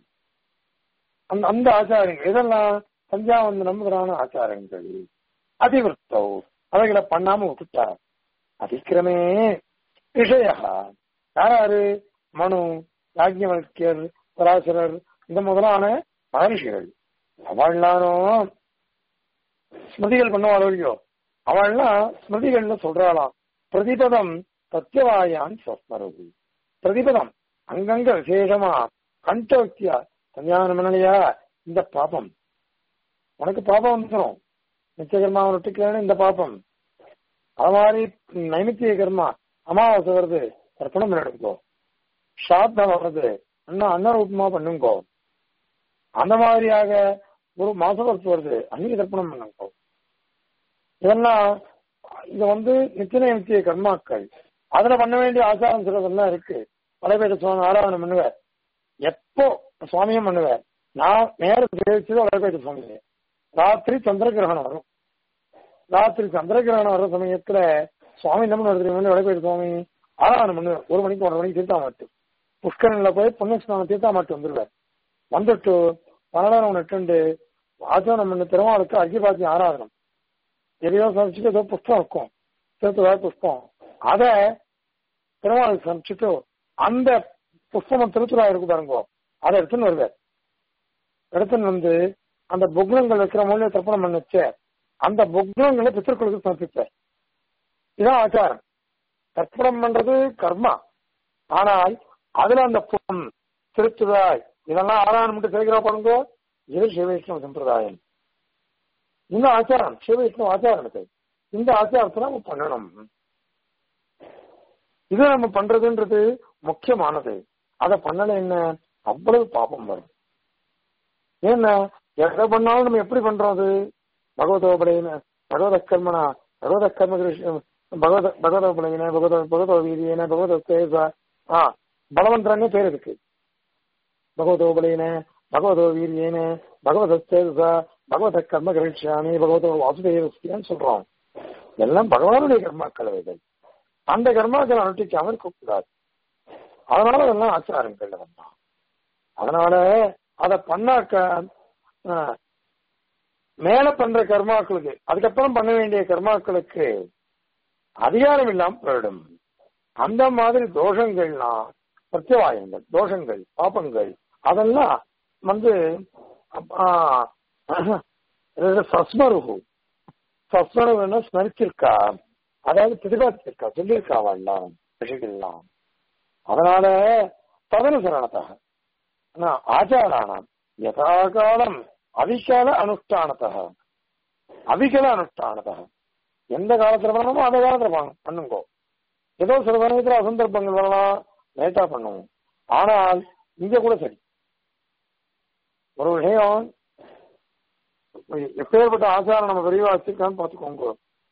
அந்த அந்த ஆச்சாரங்கள் இதெல்லாம் சந்தியாவந்தனம் முதலான ஆச்சாரங்கள் அதிவிருத்தோ அவைகளை பண்ணாம விட்டுட்டார் அதிக்கிரமே விஷயா யாராரு மனு யாஜ்யவல்யர் பராசரர் இந்த முதலான மகர்ஷிகள் அவள்லாரும் ஸ்மிருதிகள் பண்ணுவாளோ இல்லையோ அவள்லாம் ஸ்மிருதிகள்ல சொல்றாளாம் பிரதிபதம் சத்தியவாயான் சொஸ்மருது பிரதிபதம் அங்கங்க விசேஷமா கண்டோக்கியா சஞ்ஞானம் பண்ணலையா இந்த பாபம் உனக்கு பாபம் வந்துடும் நிச்சய கர்மாவை நொட்டிக்கலன்னு இந்த பாபம் அது மாதிரி நைமித்திய கர்மா அமாவாசை வருது தர்ப்பணம் பண்ணிடுங்கோ சாத்தம் வருது அண்ணா அன்னரூபமா பண்ணுங்கோ அந்த மாதிரியாக ஒரு மாசவரத்து வருது அன்னைக்கு தர்ப்பணம் பண்ணுங்கோ இதெல்லாம் இது வந்து நித்திய நித்திய கர்மாக்கள் அதுல பண்ண வேண்டிய ஆச்சாரம் சிலதெல்லாம் இருக்கு வலைபேட்ட சுவாமி ஆராதனை பண்ணுவேன் எப்போ சுவாமியும் பண்ணுவேன் நான் நேரம் சேவிச்சது வலைபேட்ட சுவாமியே ராத்திரி சந்திர கிரகணம் வரும் ராத்திரி சந்திர கிரகணம் வர்ற சமயத்துல சுவாமி என்ன பண்ணுறது வடபேடு சுவாமி ஆராதனை பண்ணுவார் ஒரு மணிக்கு ஒன்றரை மணிக்கு தீர்த்தாமட்டு புஷ்கரன்ல போய் புண்ணியஸ்நானம் தீர்த்தாமட்டு வந்துருவார் வந்துட்டு பன்னெண்டாயிரம் நெட்டுண்டு ஆச்சாரம் பண்ண திருமாவுக்கு அர்ஜிபாத்தி ஆராதனம் எதையோ சமைச்சுட்டு ஏதோ புஷ்பம் இருக்கும் சேர்த்து புஷ்பம் அதை திருமாவுக்கு சமைச்சிட்டு அந்த புஷ்பம் திருத்துறா இருக்கு பாருங்க அதை எடுத்துன்னு வருவார் எடுத்துன்னு வந்து அந்த புக்னங்கள் வைக்கிற மூலிய தர்ப்பணம் பண்ணுச்சு அந்த புக்னங்களை பித்திருக்களுக்கு சமர்ப்பிப்பார் இதான் ஆச்சாரம் தர்ப்பணம் பண்றது கர்மா ஆனால் அதுல அந்த பும் திருத்துதாய் இதெல்லாம் ஆராயணம் மட்டும் சேர்க்கிறா பாருங்க இது சிவவைஷ்ணவ சம்பிரதாயம் இந்த ஆச்சாரம் சிவவைஷ்ணவ ஆச்சாரம் இது இந்த ஆச்சாரத்தை நம்ம பண்ணணும் இது நம்ம பண்றதுன்றது முக்கியமானது அதை பண்ணல என்ன அவ்வளவு பாபம் வரும் ஏன்னா எதை பண்ணாலும் நம்ம எப்படி பண்றோம் அது பகவதோபடையின பகவத கர்மனா பகவத கர்ம பகவத பகவதோபடையின பகவத பகவதோ வீதியின பகவத ஆ பலவந்தரங்க பேர் இருக்கு பகவதோபடையின பகவதோ வீரியேன பகவத தேஜா பகவத கர்ம கிரகிச்சாமி பகவதோ வாசுதேவஸ்தியான்னு சொல்றோம் எல்லாம் பகவானுடைய கர்மாக்கள் அவைகள் அந்த கர்மாக்கள் அனுஷ்டிக்காம இருக்கக்கூடாது அதனால அதெல்லாம் ஆச்சாரங்கள் வந்தான் அதனால அதை பண்ணாக்க மேல பண்ற கர்மாக்களுக்கு அதுக்கப்புறம் பண்ண வேண்டிய கர்மாக்களுக்கு அதிகாரம் இல்லாம போயிடும் அந்த மாதிரி தோஷங்கள்லாம் பிரத்யவாயங்கள் தோஷங்கள் பாப்பங்கள் அதெல்லாம் வந்து சஸ்மருகு சஸ்வரவன ஸ்மரிச்சிருக்கா அதாவது பிரதிபாதிச்சிருக்கா சொல்லியிருக்கா அவள்லாம் ரிஷிகள்லாம் அதனால ததனுசரணத்தக ஆனா ஆச்சாராணம் யதாகாலம் அவிகால அனுஷ்டானத்தக அவிகல அனுஷ்டானத்தக எந்த காலத்துல பண்ணணுமோ அந்த காலத்துல பண்ணணும் பண்ணுங்கோ ஏதோ சில சமயத்துல அசந்தர்ப்பங்கள் வரலாம் லேட்டா பண்ணுவோம் ஆனால் இங்க கூட சரி ஒரு விஷயம் எப்பேற்பட்ட ஆச்சாரம் நம்ம விரிவா வச்சிருக்கான்னு பாத்துக்கோங்க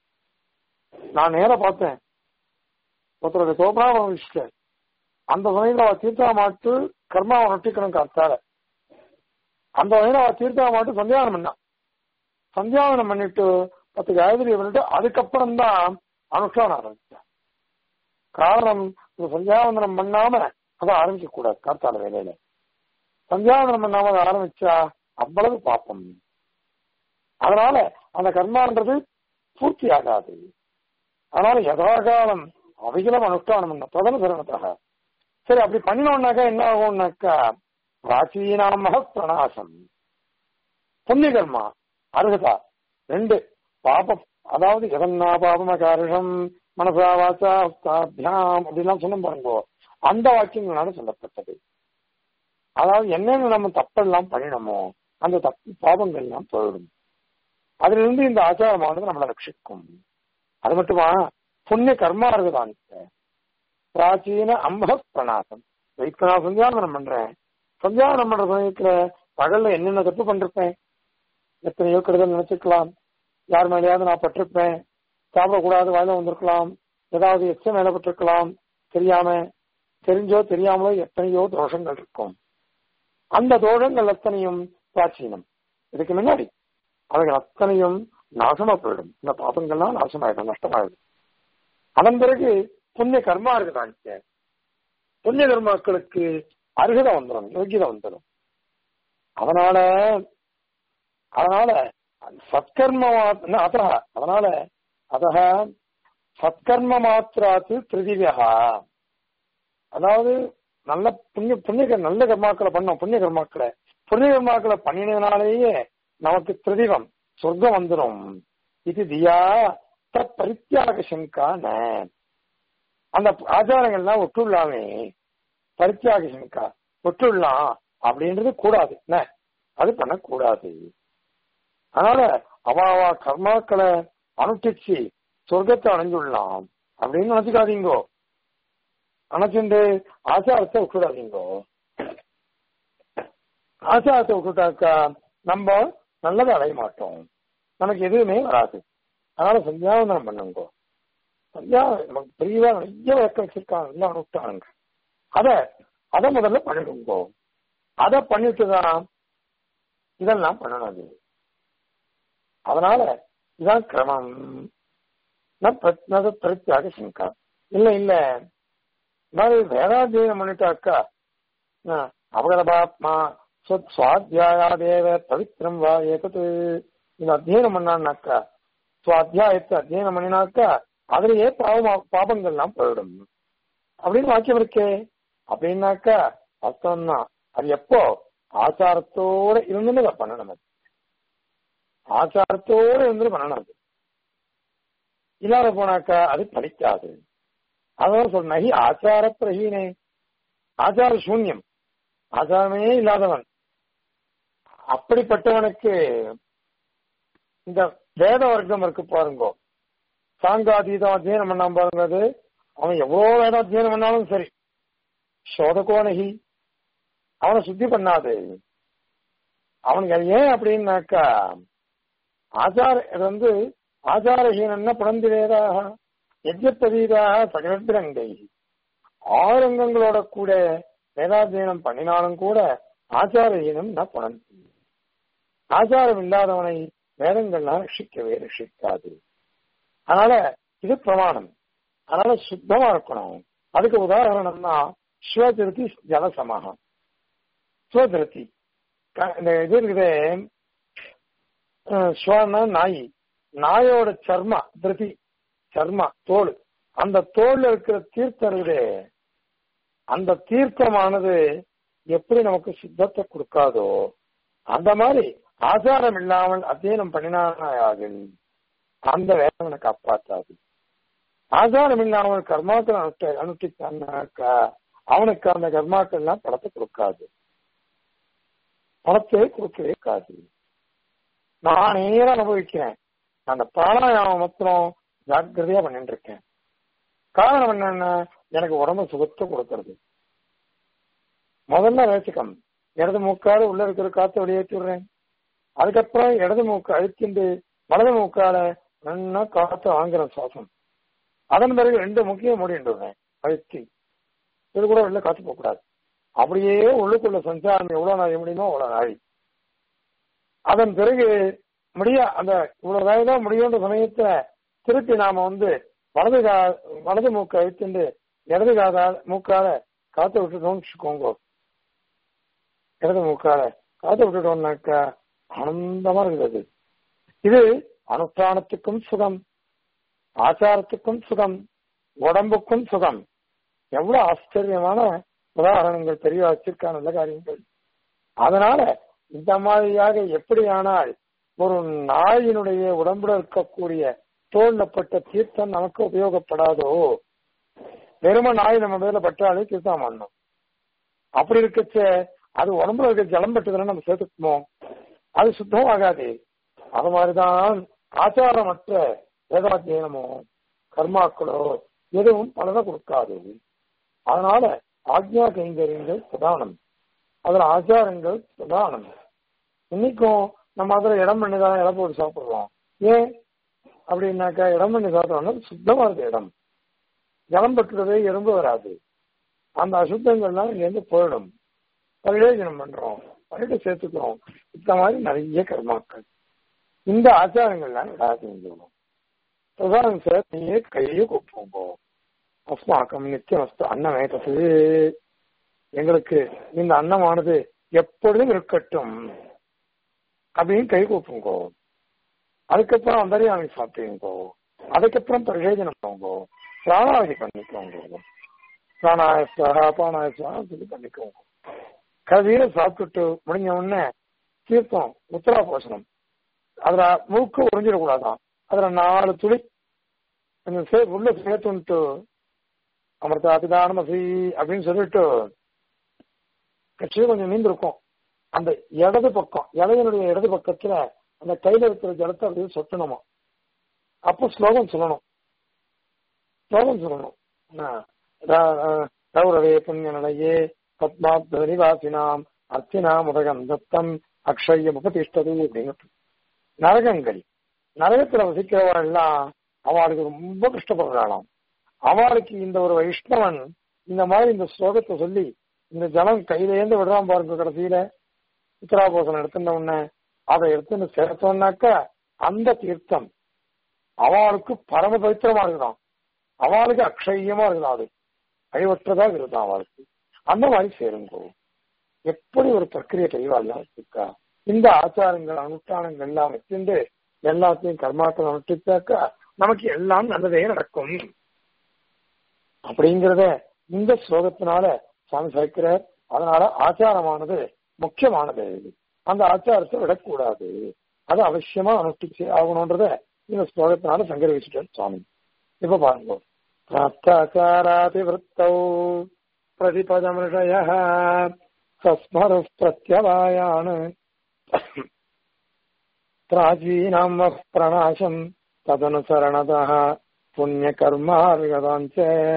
நான் நேர பார்த்தேன் ஒருத்தருடைய சோபராவம் விஷயம் அந்த சமயத்துல அவ தீர்த்தா மாட்டு கர்மாவை நொட்டிக்கணும் காத்தால அந்த சமயத்துல அவ தீர்த்தா மாட்டு சந்தியானம் பண்ணா சந்தியாவனம் பண்ணிட்டு பத்து காயத்ரி பண்ணிட்டு அதுக்கப்புறம் தான் அனுஷ்டானம் ஆரம்பிச்சா காரணம் இந்த சந்தியாவந்தனம் பண்ணாம அதை ஆரம்பிக்க கூடாது காத்தால வேலையில சந்தியாவந்தனம் பண்ணாம அதை ஆரம்பிச்சா அவ்வளவு பாப்பம் அதனால அந்த கர்மான்றது பூர்த்தி ஆகாது அதனால யதாகாலம் அவிகலம் அனுஷ்டானம் பண்ண பிரதம சரணத்தாக சரி அப்படி பண்ணினோம்னாக்கா என்ன ஆகும்னாக்கா பிராச்சீனாமக பிரணாசம் புண்ணிய கர்மா அருகதா ரெண்டு பாபம் அதாவது எதன்னா பாபம காரிஷம் மனசா வாச்சா ஸ்தாபியாம் அப்படிலாம் சொன்ன பாருங்க அந்த வாக்கியங்களால சொல்லப்பட்டது அதாவது என்னென்ன நம்ம தப்பெல்லாம் பண்ணினோமோ அந்த தப்பு பாபங்கள் எல்லாம் போயிடும் அதுல இருந்து இந்த ஆச்சாரமானது நம்மளை ரட்சிக்கும் அது மட்டுமா புண்ணிய கர்மா இருக்குதான் பிராச்சீன அம்பக பிரணாசம் இப்ப நான் சந்தியாவனம் பண்றேன் சந்தியாவனம் பண்ற சமயத்துல பகல்ல என்னென்ன தப்பு பண்ணிருப்பேன் எத்தனையோ கெடுதல் நினைச்சுக்கலாம் யார் மேலேயாவது நான் பட்டிருப்பேன் சாப்பிடக்கூடாது வாயில வந்திருக்கலாம் ஏதாவது எச்சம் மேல பட்டிருக்கலாம் தெரியாம தெரிஞ்சோ தெரியாமலோ எத்தனையோ தோஷங்கள் இருக்கும் அந்த தோஷங்கள் அத்தனையும் பிராச்சீனம் இதுக்கு முன்னாடி அவைகள் அத்தனையும் நாசமா போயிடும் இந்த பாபங்கள்லாம் நாசமாயிடும் நஷ்டமாயிடும் அதன் பிறகு புண்ணிய கர்மா இருக்குதான் புண்ணிய கர்மாக்களுக்கு அருகதை வந்துடும் யோகியதை வந்துடும் அதனால அதனால சத்கர்ம அத அதனால அத சத்கர்ம மாத்திராத்து திருதிவியா அதாவது நல்ல புண்ணிய புண்ணிய நல்ல கர்மாக்களை பண்ணோம் புண்ணிய கர்மாக்களை புண்ணிய கர்மாக்களை பண்ணினதுனாலேயே நமக்கு திருதிவம் சொர்க்கம் வந்துடும் இது தியா தத் பரித்தியாக சங்கா அந்த ஆச்சாரங்கள்லாம் ஒட்டுள்ளாமே பரித்தியாக சங்கா ஒட்டுள்ளாம் அப்படின்றது கூடாது என்ன அது பண்ணக்கூடாது அதனால அவ அவ கர்மாக்களை அனுஷ்டிச்சு சொர்க்கத்தை அடைஞ்சுடலாம் அப்படின்னு நினைச்சுக்காதீங்கோ நினைச்சுட்டு ஆச்சாரத்தை விட்டுடாதீங்கோ ஆச்சாரத்தை விட்டுட்டாக்கா நம்ம நல்லதை அடைய மாட்டோம் நமக்கு எதுவுமே வராது அதனால சந்தியாவந்தனம் பண்ணுங்கோ சந்தியா நமக்கு பெரியவா நிறைய விளக்கம் வச்சிருக்காங்க எல்லாம் அனுஷ்டானுங்க அத அதை முதல்ல பண்ணிடுங்கோ அதை பண்ணிட்டு தான் இதெல்லாம் பண்ணணும் அது அதனால இதான் கிரமம் பிரத்யாக சங்கா இல்ல இல்ல மாதிரி வேதாத்தியனம் பண்ணிட்டாக்கா அவகரபாத்மா சுவாத்தியாயாதேவ பவித்திரம் வா ஏகத்து இந்த அத்தியனம் பண்ணான்னாக்கா சுவாத்தியாயத்தை அத்தியனம் பண்ணினாக்கா அதுலயே பாவ பாபங்கள்லாம் போயிடும் அப்படின்னு வாக்கியம் இருக்கே அப்படின்னாக்கா அர்த்தம் தான் அது எப்போ ஆச்சாரத்தோட இருந்து அதை பண்ணணும் அது ஆச்சாரத்தோட இருந்து பண்ணணும் அது இல்லாத போனாக்கா அது படிக்காது அதான் சொன்ன ஆச்சார பிரஹீனே ஆச்சார சூன்யம் ஆச்சாரமே இல்லாதவன் அப்படிப்பட்டவனுக்கு இந்த வேத வர்க்கம் இருக்கு பாருங்க சாங்காதீதம் அத்தியனம் பண்ணாம பாருங்க அது அவன் எவ்வளவு வேத அத்தியனம் பண்ணாலும் சரி சோதகோனகி அவனை சுத்தி பண்ணாது அவனுக்கு அது ஏன் அப்படின்னாக்கா ஆச்சார இது வந்து ஆச்சாரஹீனன்னா புலந்தி வேதாக எஜ்ஜத்தவீதாக சகலத்திரங்கை ஆறு அங்கங்களோட கூட வேதாத்தியனம் பண்ணினாலும் கூட ஆச்சாரஹீனம் ந புலந்தி ஆச்சாரம் இல்லாதவனை வேதங்கள்லாம் ரட்சிக்கவே ரட்சிக்காது அதனால இது பிரமாணம் அதனால சுத்தமா இருக்கணும் அதுக்கு உதாரணம்னா சிவதிருத்தி ஜலசமாக சிவதிருத்தி இந்த இது இருக்குது ஸ்வனா நாய் நாயோட சர்மா திருதி சர்மா தோல் அந்த தோல்ல இருக்கிற தீர்த்தம் இருக்குதே அந்த தீர்த்தமானது எப்படி நமக்கு சித்தத்தை கொடுக்காதோ அந்த மாதிரி ஆச்சாரம் இல்லாமல் அத்தியனம் பண்ணினார்கள் அந்த வேலை அவனை காப்பாற்றாது ஆதாரம் இல்லாமல் கர்மாக்கள் அனுஷ்ட அனுஷ்டித்தான்னாக்கா அவனுக்கு அந்த கர்மாக்கள் எல்லாம் படத்தை கொடுக்காது படத்தை கொடுக்கவே காது நான் நேரம் அனுபவிக்கிறேன் அந்த பிராணாயாமம் மாத்திரம் ஜாக்கிரதையா பண்ணிட்டு இருக்கேன் காரணம் என்னன்னா எனக்கு உடம்பு சுகத்தை கொடுக்கறது முதல்ல வேச்சுக்கம் இடது மூக்கால உள்ள இருக்கிற காத்து வெளியேற்றி விடுறேன் அதுக்கப்புறம் இடது மூக்கு அழுத்திண்டு வலது மூக்கால நல்லா காத்து வாங்குற சுவாசம் அதன் பிறகு ரெண்டு முக்கியம் மூடிண்டுறேன் அழுத்தி இது கூட வெளில காத்து போகக்கூடாது அப்படியே உள்ளுக்குள்ள சஞ்சாரம் எவ்வளவு நாள் முடியுமோ அவ்வளவு நாழி அதன் பிறகு முடியா அந்த இவ்வளவு வேலை தான் முடியுன்ற சமயத்தை திருப்பி நாம வந்து வலது கா வலது மூக்கு அழுத்திண்டு இடது காதா மூக்கால காத்து விட்டுட்டோம்னு வச்சுக்கோங்க இடது மூக்கால காத்து விட்டுட்டோம்னாக்கா ஆனந்தமா இருக்குது இது அனுஷ்டானத்துக்கும் சுகம் ஆச்சாரத்துக்கும் சுகம் உடம்புக்கும் சுகம் எவ்வளவு ஆச்சரியமான உதாரணங்கள் தெரிய வச்சிருக்க நல்ல காரியங்கள் அதனால இந்த மாதிரியாக எப்படியானால் ஒரு நாயினுடைய உடம்புல இருக்கக்கூடிய தோண்டப்பட்ட தீர்த்தம் நமக்கு உபயோகப்படாதோ வெறும நாய் நம்ம மேல பட்டாலே தீர்த்தம் பண்ணணும் அப்படி இருக்கச்ச அது உடம்புல இருக்க ஜலம் பட்டுதுன்னா நம்ம சேர்த்துக்கணும் அது சுத்தமாகாது அது மாதிரிதான் ஆச்சாரமற்ற வேதாத்தியனமோ கர்மாக்களோ எதுவும் பலனை கொடுக்காது அதனால ஆக்ஞா கைங்கரியங்கள் பிரதானம் அதுல ஆச்சாரங்கள் பிரதானம் இன்னைக்கும் நம்ம அதுல இடம் பண்ணிதான் இடம் போட்டு சாப்பிடுறோம் ஏன் அப்படின்னாக்கா இடம் பண்ணி சாப்பிட்டோம்னா சுத்தமா இருக்கு இடம் ஜலம் பட்டுறதே எறும்பு வராது அந்த அசுத்தங்கள்லாம் இங்கேருந்து போயிடும் பரியோஜனம் பண்றோம் பண்ணிட்டு சேர்த்துக்கிறோம் இந்த மாதிரி நிறைய கர்மாக்கள் இந்த ஆச்சாரங்கள்லாம் விடாதீங்க பிரதானம் சார் நீயே கையை கூப்பிடுங்க அஸ்மாக்கம் நித்தியம் அஸ்து அன்னமேட்டது எங்களுக்கு இந்த அன்னமானது எப்பொழுதும் இருக்கட்டும் அப்படின்னு கை கூப்புங்கோ அதுக்கப்புறம் அந்தரியாமி சாப்பிட்டுங்கோ அதுக்கப்புறம் பிரயோஜனம் போங்கோ பிராணாவதி பண்ணிக்கோங்க பிராணாயஸ்வரா பானாயஸ்வரா சொல்லி பண்ணிக்கோங்க கதையில சாப்பிட்டுட்டு முடிஞ்ச உடனே தீர்த்தம் உத்தரா போஷணம் அதுல மூக்கு உறிஞ்சிடக்கூடாதான் அதுல நாலு துளி கொஞ்சம் சே உள்ள சேர்த்துன்ட்டு அமிர்தா பிதானமசி அப்படின்னு சொல்லிட்டு கட்சியில் கொஞ்சம் நீந்திருக்கும் அந்த இடது பக்கம் இலையனுடைய இடது பக்கத்துல அந்த கையில இருக்கிற ஜலத்தை அப்படியே சொட்டணுமா அப்போ ஸ்லோகம் சொல்லணும் ஸ்லோகம் சொல்லணும் ரௌரவே புண்ணிய நிலையே பத்மாத்மனிவாசினாம் அர்த்தினாம் உதகம் தத்தம் அக்ஷயம் உபதிஷ்டது அப்படின்னு நரகங்கள் நரகத்துல வசிக்கிறவா எல்லாம் அவளுக்கு ரொம்ப கஷ்டப்படுறாளாம் அவளுக்கு இந்த ஒரு வைஷ்ணவன் இந்த மாதிரி இந்த ஸ்லோகத்தை சொல்லி இந்த ஜலம் கையிலேருந்து விடுறான் பாருங்க கடைசியில உத்தராபோசனம் எடுத்துட்ட உடனே அதை எடுத்துன்னு சேர்த்தோம்னாக்கா அந்த தீர்த்தம் அவளுக்கு பரம பவித்திரமா இருக்குதான் அவளுக்கு அக்ஷயமா இருக்குதான் அது அழிவற்றதா இருக்குதான் அவளுக்கு அந்த மாதிரி சேருங்கோ எப்படி ஒரு பிரக்கிரிய கைவாள்லாம் இருக்கா இந்த ஆச்சாரங்கள் அனுஷ்டானங்கள் எல்லாம் வச்சுட்டு எல்லாத்தையும் கர்மாக்கள் அனுஷ்டித்தாக்கா நமக்கு எல்லாம் நல்லதே நடக்கும் அப்படிங்கிறத இந்த ஸ்லோகத்தினால சுவாமி சேர்க்கிறார் அதனால ஆச்சாரமானது முக்கியமானது அந்த ஆச்சாரத்தை விடக்கூடாது அது அவசியமா அனுஷ்டிச்சு ஆகணும்ன்றத இந்த ஸ்லோகத்தினால சங்கரிச்சுட்டார் சுவாமி இப்ப பாருங்க பிராப்தாச்சாராதிவத்தௌ பிரதிபதமிஷய சஸ்மரு பிரத்யவாயான் பிராச்சீனாம் பிரணாசம் ததனுசரணதः पुण्यकर्मार्गदाञ्च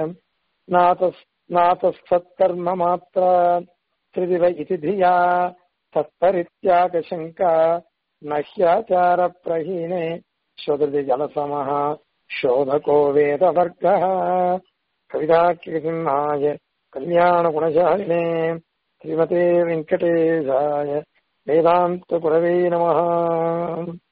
नातः मात्र त्रिदिव इति धिया तत्परित्यागशङ्का न ह्याचारप्रहीणे शोधति जलसमः शोधको वेदवर्गः कविताख्यसिंहाय कल्याणगुणशालिने श्रीमते वेङ्कटेशाय वेदान्तगुरवे नमः